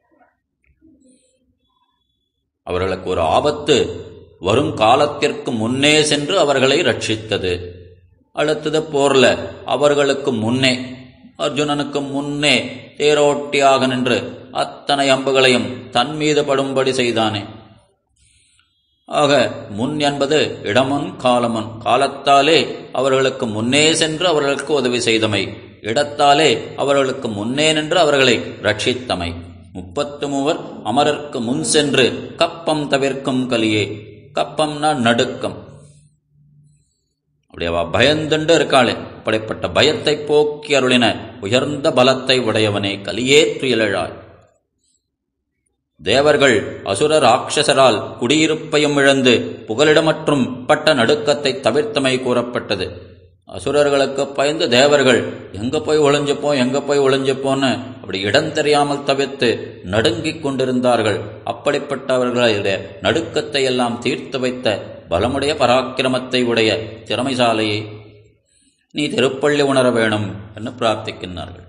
அவர்களுக்கு ஒரு ஆபத்து வரும் காலத்திற்கு முன்னே சென்று அவர்களை ரட்சித்தது அடுத்தது போர்ல அவர்களுக்கு முன்னே அர்ஜுனனுக்கு முன்னே தேரோட்டியாக நின்று அத்தனை அம்புகளையும் தன் மீது படும்படி செய்தானே ஆக முன் என்பது இடமுன் காலமுன் காலத்தாலே அவர்களுக்கு முன்னே சென்று அவர்களுக்கு உதவி செய்தமை இடத்தாலே அவர்களுக்கு முன்னே நின்று அவர்களை ரட்சித்தமை முப்பத்து மூவர் அமரர்க்கு முன் சென்று கப்பம் தவிர்க்கும் கலியே கப்பம்னா நடுக்கம் அப்படி அவ பயந்துண்டு இருக்காளே அப்படிப்பட்ட பயத்தை போக்கி அருளின உயர்ந்த பலத்தை உடையவனே கலியே துயிலழாய் தேவர்கள் அசுர ராட்சசரால் குடியிருப்பையும் இழந்து புகலிடமற்றும் பட்ட நடுக்கத்தை தவிர்த்தமை கூறப்பட்டது அசுரர்களுக்கு பயந்து தேவர்கள் எங்க போய் ஒளிஞ்சுப்போம் எங்க போய் ஒளிஞ்சுப்போன்னு அப்படி இடம் தெரியாமல் தவிர்த்து நடுங்கிக் கொண்டிருந்தார்கள் அப்படிப்பட்டவர்களுடைய நடுக்கத்தை எல்லாம் தீர்த்து வைத்த பலமுடைய பராக்கிரமத்தை உடைய திறமைசாலையை நீ திருப்பள்ளி உணர வேணும் என்று பிரார்த்திக்கின்றார்கள்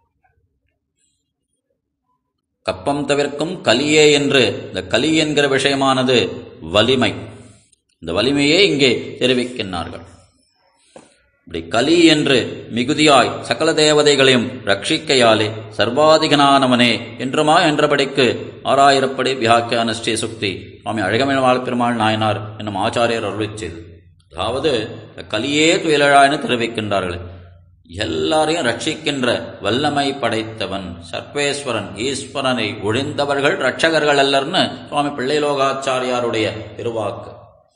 கப்பம் தவிர்க்கும் கலியே என்று இந்த கலி என்கிற விஷயமானது வலிமை இந்த வலிமையே இங்கே தெரிவிக்கின்றார்கள் இப்படி கலி என்று மிகுதியாய் சகல தேவதைகளையும் ரட்சிக்கையாலே சர்வாதிகனானவனே என்றுமா என்றபடிக்கு ஆறாயிரப்படி வியாக்கியான ஸ்ரீ சுக்தி சுவாமி அழகமேவாள் பெருமாள் நாயனார் என்னும் ஆச்சாரியர் அருளிச் செய்து அதாவது கலியே துயிலழான்னு தெரிவிக்கின்றார்கள் எல்லாரையும் ரட்சிக்கின்ற வல்லமை படைத்தவன் சர்வேஸ்வரன் ஈஸ்வரனை ஒழிந்தவர்கள் ரட்சகர்கள் அல்லர்னு சுவாமி பிள்ளைலோகாச்சாரியாருடைய திருவாக்கு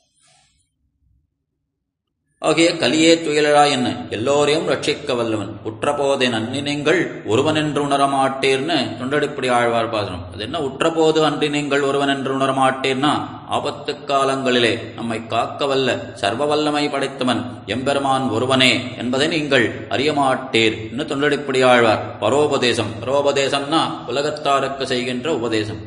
ஆகிய கலியே துயிலழா என்ன எல்லோரையும் ரட்சிக்க வல்லவன் உற்றபோதே நன்னினங்கள் ஒருவன் என்று உணரமாட்டேர்னு தொண்டடிப்படி ஆழ்வார் பாசனம் அது என்ன உற்றபோது அன்றி நீங்கள் ஒருவன் என்று உணரமாட்டேர்னா ஆபத்து காலங்களிலே நம்மை காக்க வல்ல சர்வ வல்லமை படைத்தவன் எம்பெருமான் ஒருவனே என்பதை நீங்கள் அறியமாட்டீர் என்று தொண்டடிப்படி ஆழ்வார் பரோபதேசம் பரோபதேசம்னா உலகத்தாருக்கு செய்கின்ற உபதேசம்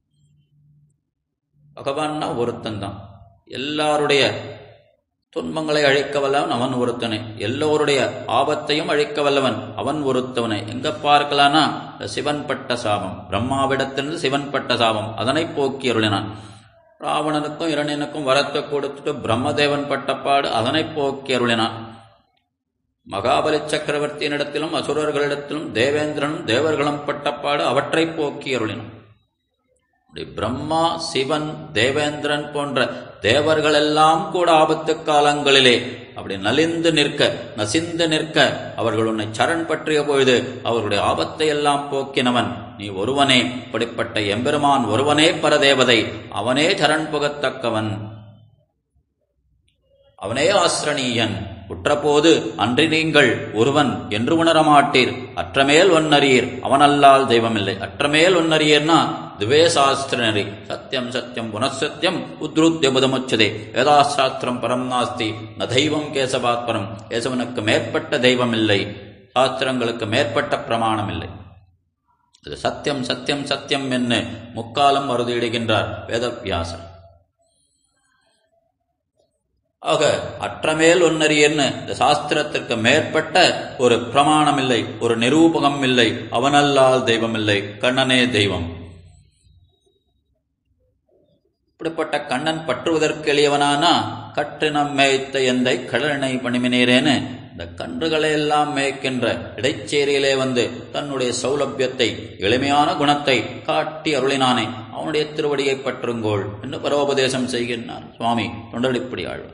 பகவான்னா ஒருத்தன் தான் எல்லாருடைய துன்பங்களை அழிக்க வல்லவன் அவன் ஒருத்தனே எல்லோருடைய ஆபத்தையும் அழிக்க வல்லவன் அவன் ஒருத்தவனை எங்க பார்க்கலானா சிவன் பட்ட சாபம் பிரம்மாவிடத்திலிருந்து சிவன் பட்ட சாபம் அதனை போக்கி அருளினான் ராவணனுக்கும் இரணியனுக்கும் வரத்தை கொடுத்துட்டு பிரம்மதேவன் பட்டப்பாடு அதனை போக்கி அருளினான் மகாபலி சக்கரவர்த்தியினிடத்திலும் அசுரர்களிடத்திலும் தேவேந்திரனும் தேவர்களும் பட்டப்பாடு அவற்றை போக்கி அருளினான் பிரம்மா சிவன் தேவேந்திரன் போன்ற தேவர்களெல்லாம் கூட ஆபத்து காலங்களிலே அப்படி நலிந்து நிற்க நசிந்து நிற்க அவர்கள் உன்னை சரண் பற்றிய பொழுது அவர்களுடைய ஆபத்தை எல்லாம் போக்கினவன் நீ ஒருவனே இப்படிப்பட்ட எம்பெருமான் ஒருவனே பரதேவதை அவனே சரண் புகத்தக்கவன் அவனே ஆசிரணீயன் உற்றபோது அன்றி நீங்கள் ஒருவன் என்று உணரமாட்டீர் அற்றமேல் ஒன்னறியீர் அவனல்லால் தெய்வமில்லை அற்றமேல் ஒன்னறியர்னா துவே சாஸ்திர நெறி சத்தியம் சத்தியம் புனசத்தியம் உத்ருத்திய புதமுச்சதே வேதாசாஸ்திரம் பரம் நாஸ்தி ந தெய்வம் கேசவாத்பரம் கேசவனுக்கு மேற்பட்ட தெய்வம் இல்லை சாஸ்திரங்களுக்கு மேற்பட்ட பிரமாணம் இல்லை அது சத்தியம் சத்தியம் சத்தியம் என்று முக்காலம் மறுதியிடுகின்றார் வேதவியாசர் ஆக அற்றமேல் ஒன்னறியன்னு இந்த சாஸ்திரத்திற்கு மேற்பட்ட ஒரு பிரமாணம் இல்லை ஒரு நிரூபகம் இல்லை அவனல்லால் தெய்வம் இல்லை கண்ணனே தெய்வம் இப்படிப்பட்ட கண்ணன் பற்றுவதற்கு எளியவனானா கற்றினம் மேய்த்த எந்தை கடலினை பணிமினேரேன்னு இந்த கன்றுகளை எல்லாம் மேய்க்கின்ற இடைச்சேரியிலே வந்து தன்னுடைய சௌலபியத்தை எளிமையான குணத்தை காட்டி அருளினானே அவனுடைய திருவடியை பற்றுங்கோள் என்று பரோபதேசம் செய்கின்றான் சுவாமி தொண்டடிப்படி ஆழ்வார்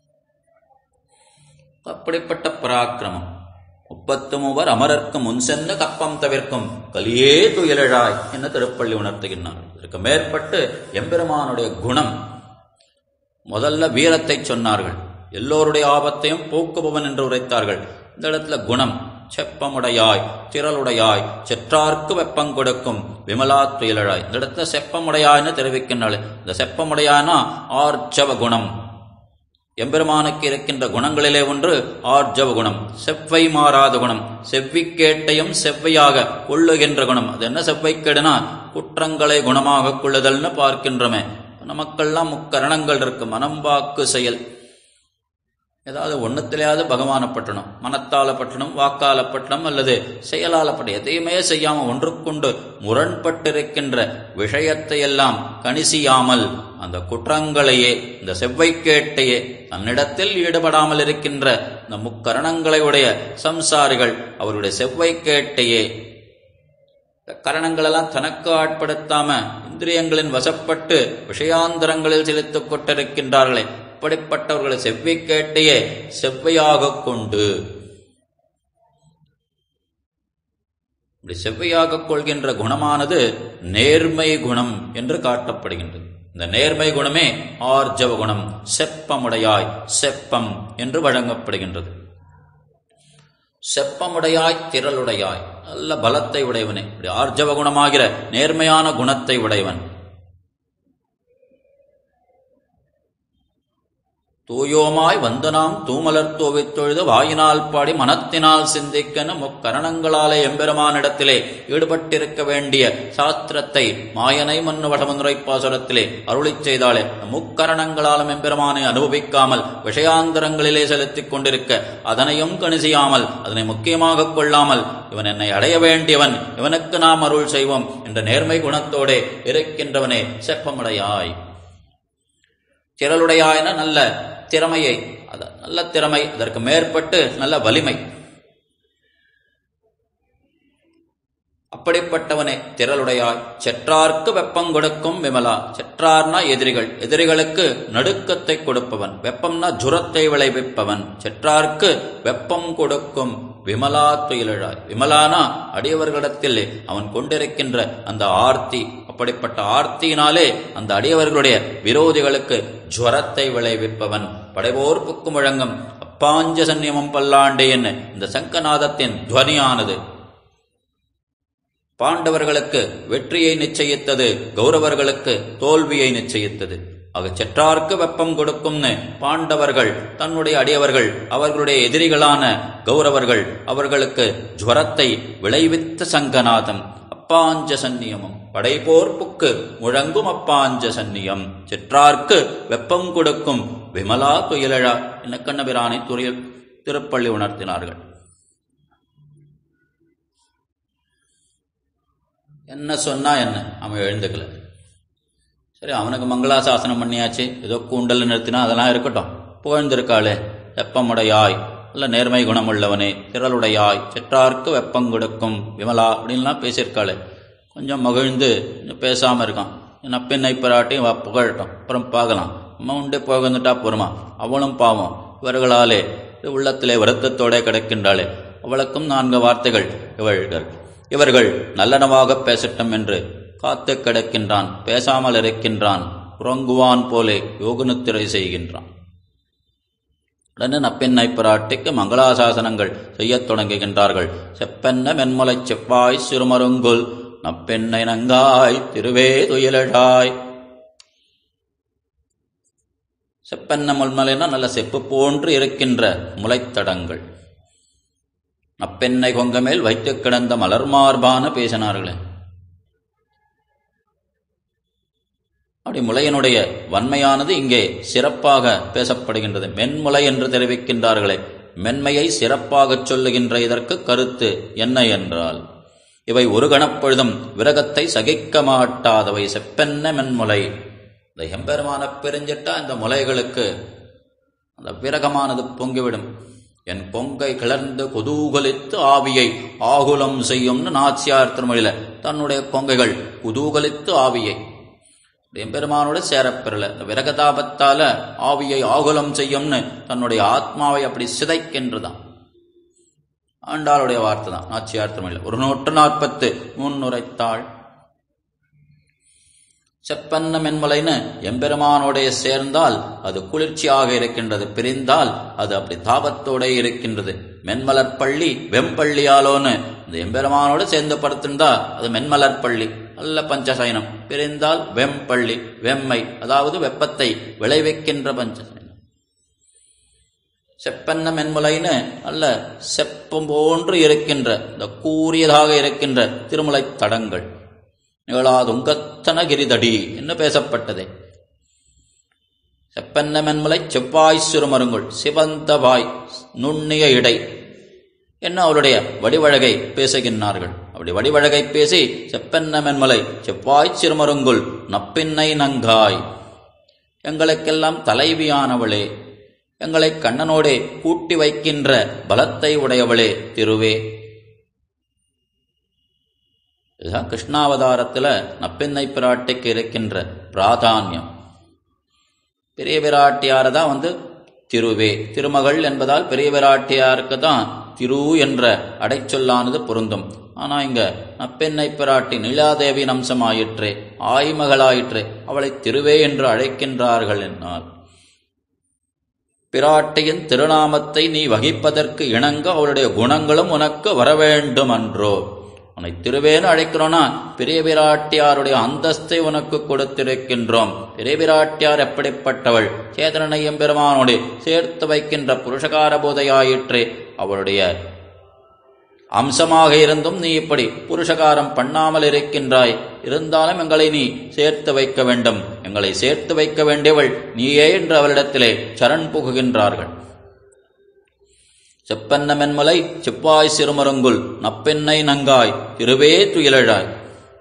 அப்படிப்பட்ட பராக்கிரமம் முப்பத்து மூவர் அமரர்க்கு முன் சென்று கப்பம் தவிர்க்கும் கலியே துயலழாய் என்று திருப்பள்ளி உணர்த்துகின்றார் இதற்கு மேற்பட்டு எம்பெருமானுடைய குணம் முதல்ல வீரத்தை சொன்னார்கள் எல்லோருடைய ஆபத்தையும் போக்குபவன் என்று உரைத்தார்கள் இந்த இடத்துல குணம் செப்பமுடையாய் திரளுடையாய் செற்றார்க்கு வெப்பம் கொடுக்கும் விமலா துயிலழாய் இந்த இடத்துல செப்பமுடையாய்னு தெரிவிக்கின்றாள் இந்த செப்பமுடையானா ஆர்ச்சவ குணம் எம்பெருமானுக்கு இருக்கின்ற குணங்களிலே ஒன்று ஆர்ஜவ குணம் செவ்வை மாறாத குணம் செவ்விக்கேட்டையும் செவ்வையாக கொள்ளுகின்ற குணம் அது என்ன செவ்வைக்கேடுனா குற்றங்களை குணமாக கொள்ளுதல்னு பார்க்கின்றோமே நமக்கெல்லாம் முக்கரணங்கள் இருக்கு மனம் வாக்கு செயல் ஏதாவது ஒன்றுத்திலேயாவது பகவானை பட்டணும் மனத்தால பட்டணும் வாக்கால பட்டணும் அல்லது செயலால பட்டணும் எதையுமே செய்யாம ஒன்றுக்கொண்டு முரண்பட்டிருக்கின்ற விஷயத்தை எல்லாம் கணிசியாமல் அந்த குற்றங்களையே இந்த செவ்வைக்கேட்டையே தன்னிடத்தில் ஈடுபடாமல் இருக்கின்ற இந்த முக்கரணங்களை உடைய சம்சாரிகள் அவருடைய செவ்வைக்கேட்டையே கரணங்களெல்லாம் தனக்கு ஆட்படுத்தாம இந்திரியங்களின் வசப்பட்டு விஷயாந்தரங்களில் செலுத்திக் கொண்டிருக்கின்றார்களே அப்படிப்பட்டவர்களை செவ்வி கேட்டையே செவ்வையாக கொண்டு இப்படி செவ்வையாக கொள்கின்ற குணமானது நேர்மை குணம் என்று காட்டப்படுகின்றது இந்த நேர்மை குணமே ஆர்ஜவ குணம் செப்பமுடையாய் செப்பம் என்று வழங்கப்படுகின்றது செப்பமுடையாய் திரளுடையாய் நல்ல பலத்தை உடையவனே இப்படி ஆர்ஜவ குணமாகிற நேர்மையான குணத்தை உடையவன் தூயோமாய் வந்து நாம் தூமலர் தூவித் தொழுது வாயினால் பாடி மனத்தினால் சிந்திக்கன முக்கரணங்களாலே எம்பெருமானிடத்திலே ஈடுபட்டிருக்க வேண்டிய சாஸ்திரத்தை மாயனை மண்ணு வடமதுரை பாசுரத்திலே அருளிச் செய்தாலே முக்கரணங்களாலும் எம்பெருமானை அனுபவிக்காமல் விஷயாந்தரங்களிலே செலுத்திக் கொண்டிருக்க அதனையும் கணிசியாமல் அதனை முக்கியமாக கொள்ளாமல் இவன் என்னை அடைய வேண்டியவன் இவனுக்கு நாம் அருள் செய்வோம் என்ற நேர்மை குணத்தோடே இருக்கின்றவனே செப்பமுடையாய் திரளுடையாயின நல்ல திறமையை அத நல்ல திறமை அதற்கு மேற்பட்டு நல்ல வலிமை அப்படிப்பட்டவனே திரளுடையாய் செற்றார்க்கு வெப்பம் கொடுக்கும் விமலா செற்றார்னா எதிரிகள் எதிரிகளுக்கு நடுக்கத்தை கொடுப்பவன் வெப்பம்னா ஜுரத்தை விளைவிப்பவன் செற்றார்க்கு வெப்பம் கொடுக்கும் விமலா துயிலழாய் விமலானா அடியவர்களிடத்தில் அவன் கொண்டிருக்கின்ற அந்த ஆர்த்தி அப்படிப்பட்ட ஆர்த்தியினாலே அந்த அடியவர்களுடைய விரோதிகளுக்கு ஜுவரத்தை விளைவிப்பவன் படைவோர்ப்புக்கு முழங்கும் அப்பாஞ்ச சன்னியமம் பல்லாண்டே என்ன இந்த சங்கநாதத்தின் துவனியானது பாண்டவர்களுக்கு வெற்றியை நிச்சயித்தது கௌரவர்களுக்கு தோல்வியை நிச்சயித்தது ஆக செற்றார்க்கு வெப்பம் கொடுக்கும்னு பாண்டவர்கள் தன்னுடைய அடியவர்கள் அவர்களுடைய எதிரிகளான கௌரவர்கள் அவர்களுக்கு ஜுவரத்தை விளைவித்த சங்கநாதம் அப்பாஞ்ச சந்நியமம் படைபோர்ப்புக்கு முழங்கும் அப்பாஞ்ச சந்நியம் செற்றார்க்கு வெப்பம் கொடுக்கும் விமலா துயிலழா என்ன கண்ணபிரானை துரிய திருப்பள்ளி உணர்த்தினார்கள் என்ன சொன்னா என்ன அவன் எழுந்துக்கல சரி அவனுக்கு மங்களாசாசனம் பண்ணியாச்சு ஏதோ கூண்டல் நிறுத்தினா அதெல்லாம் இருக்கட்டும் புகழ்ந்திருக்காளே வெப்பமுடையாய் நல்ல நேர்மை குணமுள்ளவனே திரளுடையாய் செற்றார்க்கு வெப்பம் கொடுக்கும் விமலா அப்படின்லாம் பேசியிருக்காளே கொஞ்சம் மகிழ்ந்து கொஞ்சம் பேசாமல் இருக்கான் நப்பின்னை பிராட்டியும் வா புகழட்டும் அப்புறம் பார்க்கலாம் அம்மா உண்டே புகழ்ந்துட்டா போருமா அவளும் பாவம் இவர்களாலே உள்ளத்திலே வருத்தத்தோட கிடக்கின்றாளே அவளுக்கும் நான்கு வார்த்தைகள் இவள்கள் இவர்கள் நல்லனவாக பேசட்டும் என்று காத்து கிடக்கின்றான் பேசாமல் இருக்கின்றான் உறங்குவான் போலே யோகனுத்திரை செய்கின்றான் உடனே நப்பெண்ணை பிராட்டிக்கு மங்களாசாசனங்கள் செய்யத் தொடங்குகின்றார்கள் செப்பென்ன மென்மலைச் செவ்வாய் சிறுமருங்குல் நப்பெண்ணை நங்காய் திருவே துயிலழாய் செப்பென்ன முல்மலைனா நல்ல செப்பு போன்று இருக்கின்ற முளைத்தடங்கள் நப்பெண்ணை கொங்க மேல் வைத்து கிடந்த மலர்மார்பான பேசினார்களே அப்படி முளையனுடைய வன்மையானது இங்கே சிறப்பாக பேசப்படுகின்றது மென்முலை என்று தெரிவிக்கின்றார்களே மென்மையை சிறப்பாகச் சொல்லுகின்ற இதற்கு கருத்து என்ன என்றால் இவை ஒரு கணப்பொழுதும் விரகத்தை சகிக்க மாட்டாதவை செப்பென்ன மென்முலை இந்த எம்பெருமான பிரிஞ்சிட்டா இந்த முலைகளுக்கு அந்த விரகமானது பொங்கிவிடும் என் பொங்கை கிளர்ந்து குதூகலித்து ஆவியை ஆகுலம் செய்யும்னு நாச்சியார் திருமொழியில தன்னுடைய கொங்கைகள் குதூகலித்து ஆவியை எம்பெருமானோட சேரப்பெறல இந்த விரகதாபத்தால ஆவியை ஆகுலம் செய்யும்னு தன்னுடைய ஆத்மாவை அப்படி சிதைக்கின்றதான் ஆண்டாளுடைய வார்த்தை தான் நாச்சியார் தமிழில் ஒரு நூற்று நாற்பத்து முன்னுரைத்தாள் செப்பன்ன மென்மலைன்னு எம்பெருமானோடைய சேர்ந்தால் அது குளிர்ச்சியாக இருக்கின்றது பிரிந்தால் அது அப்படி தாபத்தோட இருக்கின்றது மென்மலர் பள்ளி வெம்பள்ளியாலோன்னு இந்த எம்பெருமானோடு சேர்ந்து படுத்திருந்தா அது மென்மலர் பள்ளி அல்ல பஞ்சசயனம் பிரிந்தால் வெம்பள்ளி வெம்மை அதாவது வெப்பத்தை விளைவிக்கின்ற பஞ்சசயனம் செப்பன்ன மென்முலைன்னு அல்ல செப்பம் போன்று இருக்கின்ற இந்த கூறியதாக இருக்கின்ற திருமுலை தடங்கள் நிகழாதுங்கத்தன கிரிதடி என்று பேசப்பட்டதே செப்பன்ன மென்முலை செவ்வாய் சிறுமருங்குள் சிவந்த வாய் நுண்ணிய இடை என்ன அவளுடைய வடிவழகை பேசுகின்றார்கள் அப்படி வடிவழகை பேசி செப்பென்ன மென்மலை செவ்வாய் சிறுமருங்குள் நப்பின்னை நங்காய் எங்களுக்கெல்லாம் தலைவியானவளே எங்களை கண்ணனோடே கூட்டி வைக்கின்ற பலத்தை உடையவளே திருவே இதுதான் கிருஷ்ணாவதாரத்தில் நப்பின்னை பிராட்டிக்கு இருக்கின்ற பிராதானியம் பெரிய பிராட்டியாரை தான் வந்து திருவே திருமகள் என்பதால் பெரிய பிராட்டியாருக்கு தான் திரு என்ற அடைச்சொல்லானது பொருந்தும் ஆனா இங்க நப்பெண்ணை பிராட்டி நீலாதேவி அம்சமாயிற்றே ஆய்மகளாயிற்றே அவளை திருவே என்று அழைக்கின்றார்கள் என்னால் பிராட்டியின் திருநாமத்தை நீ வகிப்பதற்கு இணங்க அவளுடைய குணங்களும் உனக்கு வரவேண்டும் அன்றோ உன்னை திருவேன்னு அழைக்கிறோன்னா பெரிய பிராட்டியாருடைய அந்தஸ்தை உனக்கு கொடுத்திருக்கின்றோம் பெரிய பிராட்டியார் எப்படிப்பட்டவள் சேதனையும் பெருமானோடு சேர்த்து வைக்கின்ற புருஷகார போதையாயிற்றே அவளுடைய அம்சமாக இருந்தும் நீ இப்படி புருஷகாரம் பண்ணாமல் இருக்கின்றாய் இருந்தாலும் எங்களை நீ சேர்த்து வைக்க வேண்டும் எங்களை சேர்த்து வைக்க வேண்டியவள் நீயே என்று அவளிடத்திலே சரண் புகுகின்றார்கள் செப்பன்ன மென்மலை சிப்பாய் சிறுமருங்குல் நப்பெண்ணை நங்காய் திருவே துயிலழாய்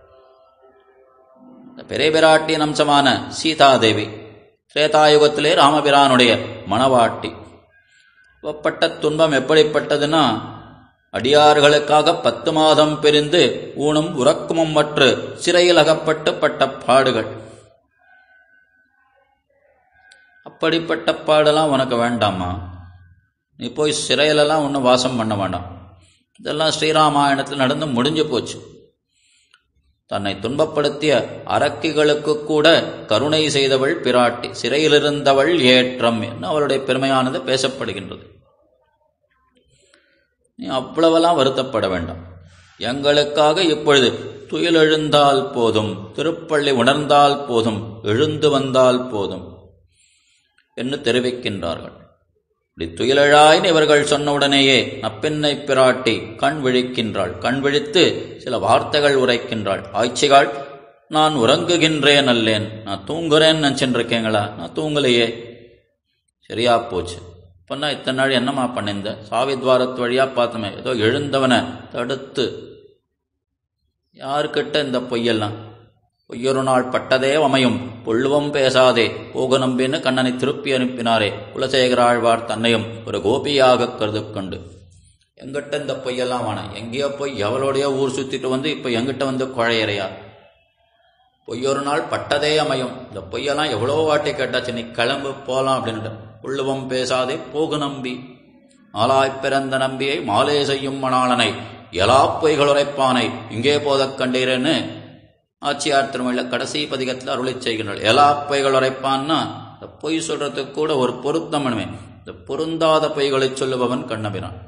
பெரிய பிராட்டியின் அம்சமான சீதாதேவி திரேதாயுகத்திலே ராமபிரானுடைய மணவாட்டி ஒப்பட்ட துன்பம் எப்படிப்பட்டதுன்னா அடியார்களுக்காக பத்து மாதம் பிரிந்து ஊனும் உறக்கமும் மற்று சிறையில் அகப்பட்டு பட்ட பாடுகள் அப்படிப்பட்ட பாடெல்லாம் உனக்கு வேண்டாமா நீ போய் சிறையிலெல்லாம் ஒன்றும் வாசம் பண்ண வேண்டாம் இதெல்லாம் ஸ்ரீராமாயணத்தில் நடந்து முடிஞ்சு போச்சு தன்னை துன்பப்படுத்திய அரக்கிகளுக்கு கூட கருணை செய்தவள் பிராட்டி சிறையிலிருந்தவள் ஏற்றம் என்று அவளுடைய பெருமையானது பேசப்படுகின்றது நீ அவ்வளவெல்லாம் வருத்தப்பட வேண்டாம் எங்களுக்காக இப்பொழுது துயில் எழுந்தால் போதும் திருப்பள்ளி உணர்ந்தால் போதும் எழுந்து வந்தால் போதும் என்று தெரிவிக்கின்றார்கள் இப்படி துயிலழாயின்னு இவர்கள் சொன்னவுடனேயே நப்பெண்ணை பிராட்டி கண் விழிக்கின்றாள் கண் விழித்து சில வார்த்தைகள் உரைக்கின்றாள் ஆய்ச்சிகள் நான் உறங்குகின்றேன் அல்லேன் நான் தூங்குறேன்னு நினச்சிட்டு நான் தூங்கலையே சரியா போச்சு பொண்ணா இத்தனை நாள் என்னம்மா பண்ணிருந்த சாவித்வாரத்து வழியா பார்த்தோமே ஏதோ எழுந்தவனை தடுத்து யாருக்கிட்ட இந்த பொய்யெல்லாம் பொய்யொரு நாள் பட்டதே அமையும் பொள்ளுவம் பேசாதே போக நம்பின்னு கண்ணனை திருப்பி அனுப்பினாரே குலசேகராழ்வார் தன்னையும் ஒரு கோபியாக கருது கொண்டு எங்கிட்ட இந்த பொய்யெல்லாம் வேணாம் எங்கேயோ போய் எவளோடையோ ஊர் சுத்திட்டு வந்து இப்போ எங்கிட்ட வந்து குழையறையா பொய்யொரு நாள் பட்டதே அமையும் இந்த பொய்யெல்லாம் எவ்வளோ வாட்டி கேட்டாச்சு நீ கிளம்பு போகலாம் அப்படின்ட்டு உள்ளுவம் பேசாதே போகு நம்பி ஆலாய்ப் பிறந்த நம்பியை மாலே செய்யும் மணாளனை எலா பொய்கள் உரைப்பானை இங்கே போதக் கண்டீரேன்னு ஆச்சியார் திருமொழியில கடைசி பதிகத்தில் அருளை செய்கின்றாள் எலா பொய்கள் உரைப்பான்னா இந்த பொய் சொல்றதுக்கு கூட ஒரு பொருத்தம் வேணுமே இந்த பொருந்தாத பொய்களை சொல்லுபவன் கண்ணபிரான்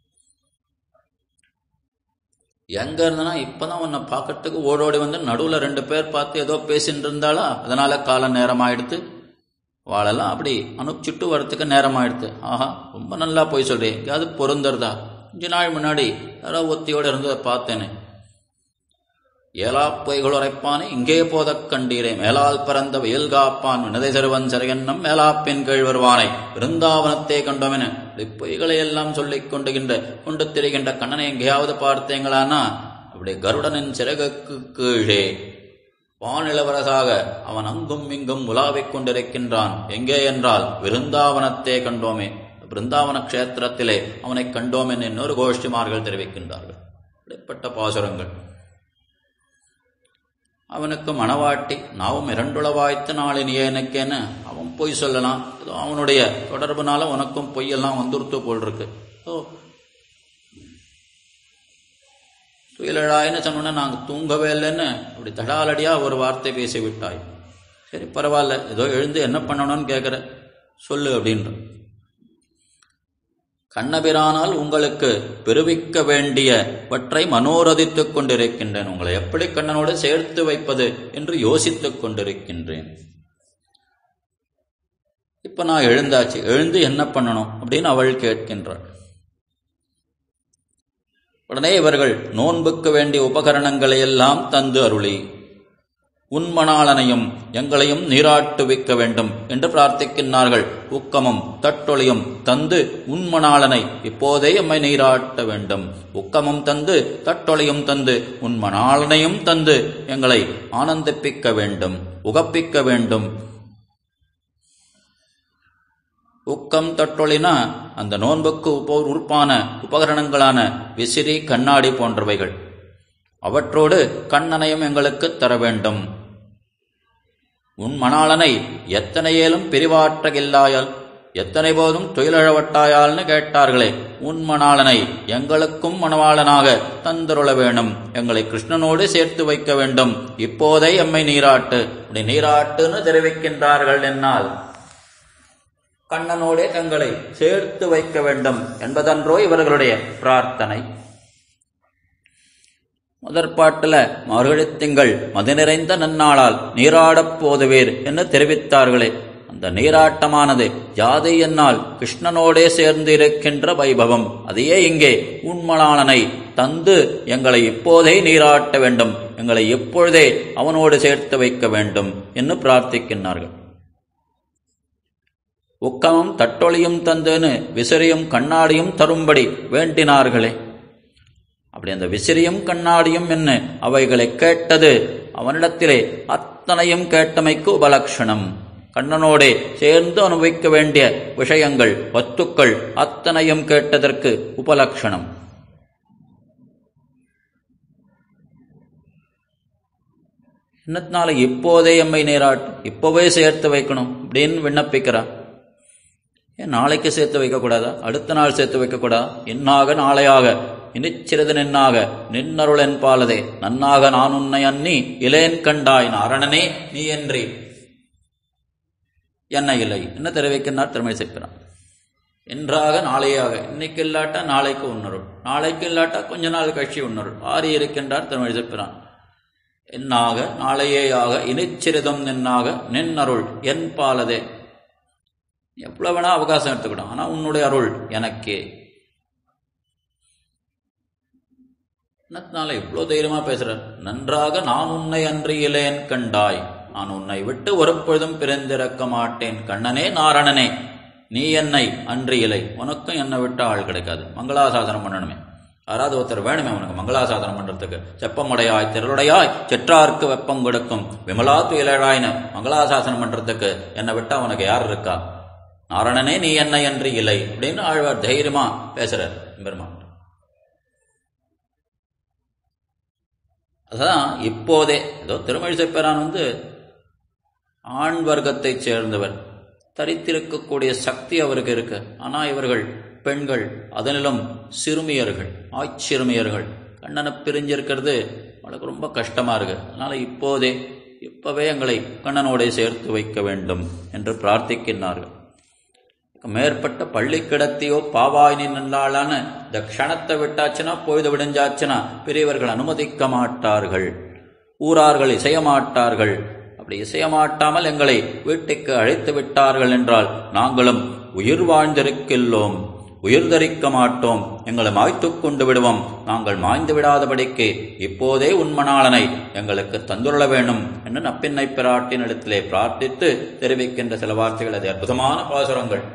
எங்க இருந்தனா இப்பதான் உன்னை பார்க்கறதுக்கு ஓடோடி வந்து நடுவுல ரெண்டு பேர் பார்த்து ஏதோ பேசிட்டு இருந்தாளா அதனால கால நேரம் ஆயிடுத்து வாழலாம் அப்படி அனுப்பிச்சுட்டு வரத்துக்கு நேரம் ஆயிடுத்து ஆஹா ரொம்ப நல்லா போய் சொல்றேன் எங்கேயாவது பொருந்துறதா கொஞ்ச நாள் முன்னாடி யாரோ ஒத்தியோட இருந்ததை பார்த்தேனே ஏலா பொய்கள் உரைப்பானே இங்கே போதக் கண்டீரே மேலால் பிறந்த வெயில் காப்பான் வினதை சிறுவன் சரையன்னம் மேலாப்பின் கீழ் வருவானை விருந்தாவனத்தை கண்டோமென இப்படி பொய்களை எல்லாம் சொல்லிக் கொண்டுகின்ற கொண்டு திரிகின்ற கண்ணனை எங்கேயாவது பார்த்தீங்களானா அப்படி கருடனின் சிறகுக்கு கீழே வானிலவரசாக அவன் அங்கும் இங்கும் உலாவிக் கொண்டிருக்கின்றான் எங்கே என்றால் விருந்தாவனத்தே கண்டோமே பிருந்தாவன கஷேத்திரத்திலே அவனை கண்டோம் என்று இன்னொரு கோஷ்டிமார்கள் தெரிவிக்கின்றார்கள் இப்படிப்பட்ட பாசுரங்கள் அவனுக்கு மணவாட்டி நாவும் இரண்டுளவாய்த்து நாளின் ஏனுக்கேன்னு அவன் பொய் சொல்லலாம் ஏதோ அவனுடைய தொடர்புனால உனக்கும் பொய்யெல்லாம் வந்துருத்து போல் இருக்கு ஓ துயிலழாயின்னு சொன்னோன்னே நாங்கள் தூங்கவே இல்லைன்னு அப்படி தடாலடியா ஒரு வார்த்தை பேசி விட்டாய் சரி பரவாயில்ல ஏதோ எழுந்து என்ன பண்ணணும்னு கேட்குற சொல்லு அப்படின்ற கண்ணபிரானால் உங்களுக்கு பெருவிக்க வேண்டியவற்றை மனோரதித்துக் கொண்டிருக்கின்றேன் உங்களை எப்படி கண்ணனோடு சேர்த்து வைப்பது என்று யோசித்துக் கொண்டிருக்கின்றேன் இப்ப நான் எழுந்தாச்சு எழுந்து என்ன பண்ணணும் அப்படின்னு அவள் கேட்கின்றாள் உடனே இவர்கள் நோன்புக்கு வேண்டிய உபகரணங்களை எல்லாம் தந்து அருளி உன்மணாளனையும் எங்களையும் நீராட்டுவிக்க வேண்டும் என்று பிரார்த்திக்கின்றார்கள் உக்கமும் தட்டொழியும் தந்து உன்மணாளனை இப்போதே எம்மை நீராட்ட வேண்டும் உக்கமும் தந்து தட்டொழியும் தந்து உன்மணாளனையும் தந்து எங்களை ஆனந்திப்பிக்க வேண்டும் உகப்பிக்க வேண்டும் உக்கம் தட்டொழினா அந்த நோன்புக்கு உப உறுப்பான உபகரணங்களான விசிறி கண்ணாடி போன்றவைகள் அவற்றோடு கண்ணனையும் எங்களுக்கு தர வேண்டும் உன் மணாளனை எத்தனையேலும் பிரிவாற்றகில்லாயால் எத்தனை போதும் துயிலழவட்டாயால்னு கேட்டார்களே உன் மணாளனை எங்களுக்கும் மணவாளனாக தந்தருள வேணும் எங்களை கிருஷ்ணனோடு சேர்த்து வைக்க வேண்டும் இப்போதே எம்மை நீராட்டு அப்படி நீராட்டுன்னு தெரிவிக்கின்றார்கள் என்னால் கண்ணனோடே தங்களை சேர்த்து வைக்க வேண்டும் என்பதன்றோ இவர்களுடைய பிரார்த்தனை முதற் பாட்டுல மார்கழி திங்கள் மது நிறைந்த நன்னாளால் நீராடப் போதுவீர் என்று தெரிவித்தார்களே அந்த நீராட்டமானது ஜாதி என்னால் கிருஷ்ணனோடே சேர்ந்து இருக்கின்ற வைபவம் அதையே இங்கே உண்மலாளனை தந்து எங்களை இப்போதே நீராட்ட வேண்டும் எங்களை எப்பொழுதே அவனோடு சேர்த்து வைக்க வேண்டும் என்று பிரார்த்திக்கின்றார்கள் உக்கமும் தட்டொழியும் தந்துன்னு விசிறியும் கண்ணாடியும் தரும்படி வேண்டினார்களே அப்படி அந்த விசிறியும் கண்ணாடியும் என்ன அவைகளை கேட்டது அவனிடத்திலே அத்தனையும் கேட்டமைக்கு உபலட்சணம் கண்ணனோடே சேர்ந்து அனுபவிக்க வேண்டிய விஷயங்கள் வத்துக்கள் அத்தனையும் கேட்டதற்கு உபலட்சணம் என்னத்தினால இப்போதே எம்மை நீராட்டு இப்போவே சேர்த்து வைக்கணும் அப்படின்னு விண்ணப்பிக்கிறா ஏன் நாளைக்கு சேர்த்து வைக்கக்கூடாதா அடுத்த நாள் சேர்த்து வைக்கக்கூடாதா இன்னாக நாளையாக இனிச்சிறிது நின்னாக நின்னருள் என்பாலதே நன்னாக நான் உன்னை அன்னி இலேன் கண்டாய் நாரணனே நீ என்றி என்ன இல்லை என்ன தெரிவிக்கின்றார் திறமை சேர்க்கிறான் என்றாக நாளையாக இன்னைக்கு இல்லாட்டா நாளைக்கு உன்னருள் நாளைக்கு இல்லாட்டா கொஞ்ச நாள் கட்சி உன்னருள் ஆறி இருக்கின்றார் திறமை சேர்க்கிறான் என்னாக நாளையேயாக இனிச்சிறிதும் நின்னாக நின்னருள் என் பாலதே எவ்வளவு வேணா அவகாசம் எடுத்துக்கிடும் ஆனா உன்னுடைய அருள் எனக்கே என்னத்தினால இவ்வளோ தைரியமா பேசுறார் நன்றாக நான் உன்னை அன்றியிலேன் கண்டாய் நான் உன்னை விட்டு ஒருப்பொழுதும் பிறந்திருக்க மாட்டேன் கண்ணனே நாரணனே நீ என்னை அன்றியிலை உனக்கும் என்னை விட்ட ஆள் கிடைக்காது மங்களாசாசனம் பண்ணணுமே யாராவது ஒருத்தர் வேணுமே உனக்கு மங்களாசாதனம் பண்றதுக்கு செப்பமுடையாய் திரளுடையாய் செற்றார்க்கு வெப்பம் கொடுக்கும் விமலா துயிலழாயின மங்களாசாசனம் பண்றதுக்கு என்னை விட்டா உனக்கு யார் இருக்கா நாரணனே நீ என்னை அன்றி இல்லை அப்படின்னு ஆழ்வார் தைரியமா பேசுறார் பெருமான் அதான் இப்போதே ஏதோ திருமழிசை பேரான் வந்து ஆண் வர்க்கத்தைச் சேர்ந்தவர் தரித்திருக்கக்கூடிய சக்தி அவருக்கு இருக்கு ஆனா இவர்கள் பெண்கள் அதனிலும் சிறுமியர்கள் ஆய்ச்சிறுமியர்கள் கண்ணனை பிரிஞ்சிருக்கிறது அவளுக்கு ரொம்ப கஷ்டமா இருக்கு அதனால இப்போதே இப்பவே எங்களை கண்ணனோட சேர்த்து வைக்க வேண்டும் என்று பிரார்த்திக்கின்றார்கள் மேற்பட்ட பள்ளி கிடத்தியோ பாவாய் நின்றாளான இந்த க்ஷணத்தை விட்டாச்சுன்னா பொழுது விடிஞ்சாச்சுன்னா பெரியவர்கள் அனுமதிக்க மாட்டார்கள் ஊரார்கள் இசைய மாட்டார்கள் அப்படி இசைய மாட்டாமல் எங்களை வீட்டுக்கு அழைத்து விட்டார்கள் என்றால் நாங்களும் உயிர் வாழ்ந்திருக்கில்லோம் உயிர் தரிக்க மாட்டோம் எங்களை மாய்த்துக் கொண்டு விடுவோம் நாங்கள் மாய்ந்து விடாதபடிக்கு இப்போதே உண்மனாளனை எங்களுக்கு தந்துள்ள வேண்டும் என்று நப்பின்னை பிராட்டின் இடத்திலே பிரார்த்தித்து தெரிவிக்கின்ற சில வார்த்தைகள் அது அற்புதமான பாசுரங்கள்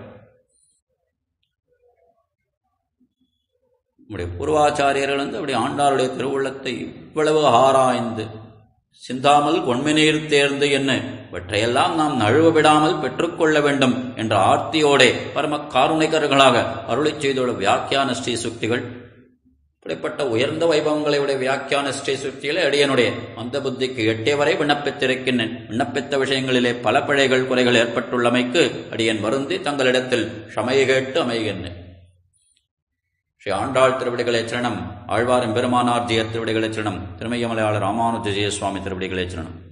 நம்முடைய பூர்வாச்சாரியர்கள் வந்து அப்படி ஆண்டாருடைய திருவுள்ளத்தை இவ்வளவு ஆராய்ந்து சிந்தாமல் பொன்மினீர் தேர்ந்து என்ன இவற்றையெல்லாம் நாம் நழுவ விடாமல் பெற்றுக்கொள்ள வேண்டும் என்ற ஆர்த்தியோடே பரம காருணிகர்களாக அருளி செய்துள்ள வியாக்கியான ஸ்ரீ சுக்திகள் இப்படிப்பட்ட உயர்ந்த வைபவங்களை உடைய வியாக்கியான ஸ்ரீ சுக்திகளை அடியனுடைய அந்த புத்திக்கு எட்டிய வரை விண்ணப்பித்திருக்கின்றேன் விண்ணப்பித்த விஷயங்களிலே பல பிழைகள் குறைகள் ஏற்பட்டுள்ளமைக்கு அடியன் வருந்தி தங்களிடத்தில் சமய கேட்டு அமைகின்றேன் ஸ்ரீ ஆண்டாள் திருவிடிகளை சரணம் ஆழ்வார் எம்பெருமானார் ஜியர் திருவிடிகளை சரணம் திருமையமலையாளர் ராமானுஜ சுவாமி திருவிடிகளை சரணம்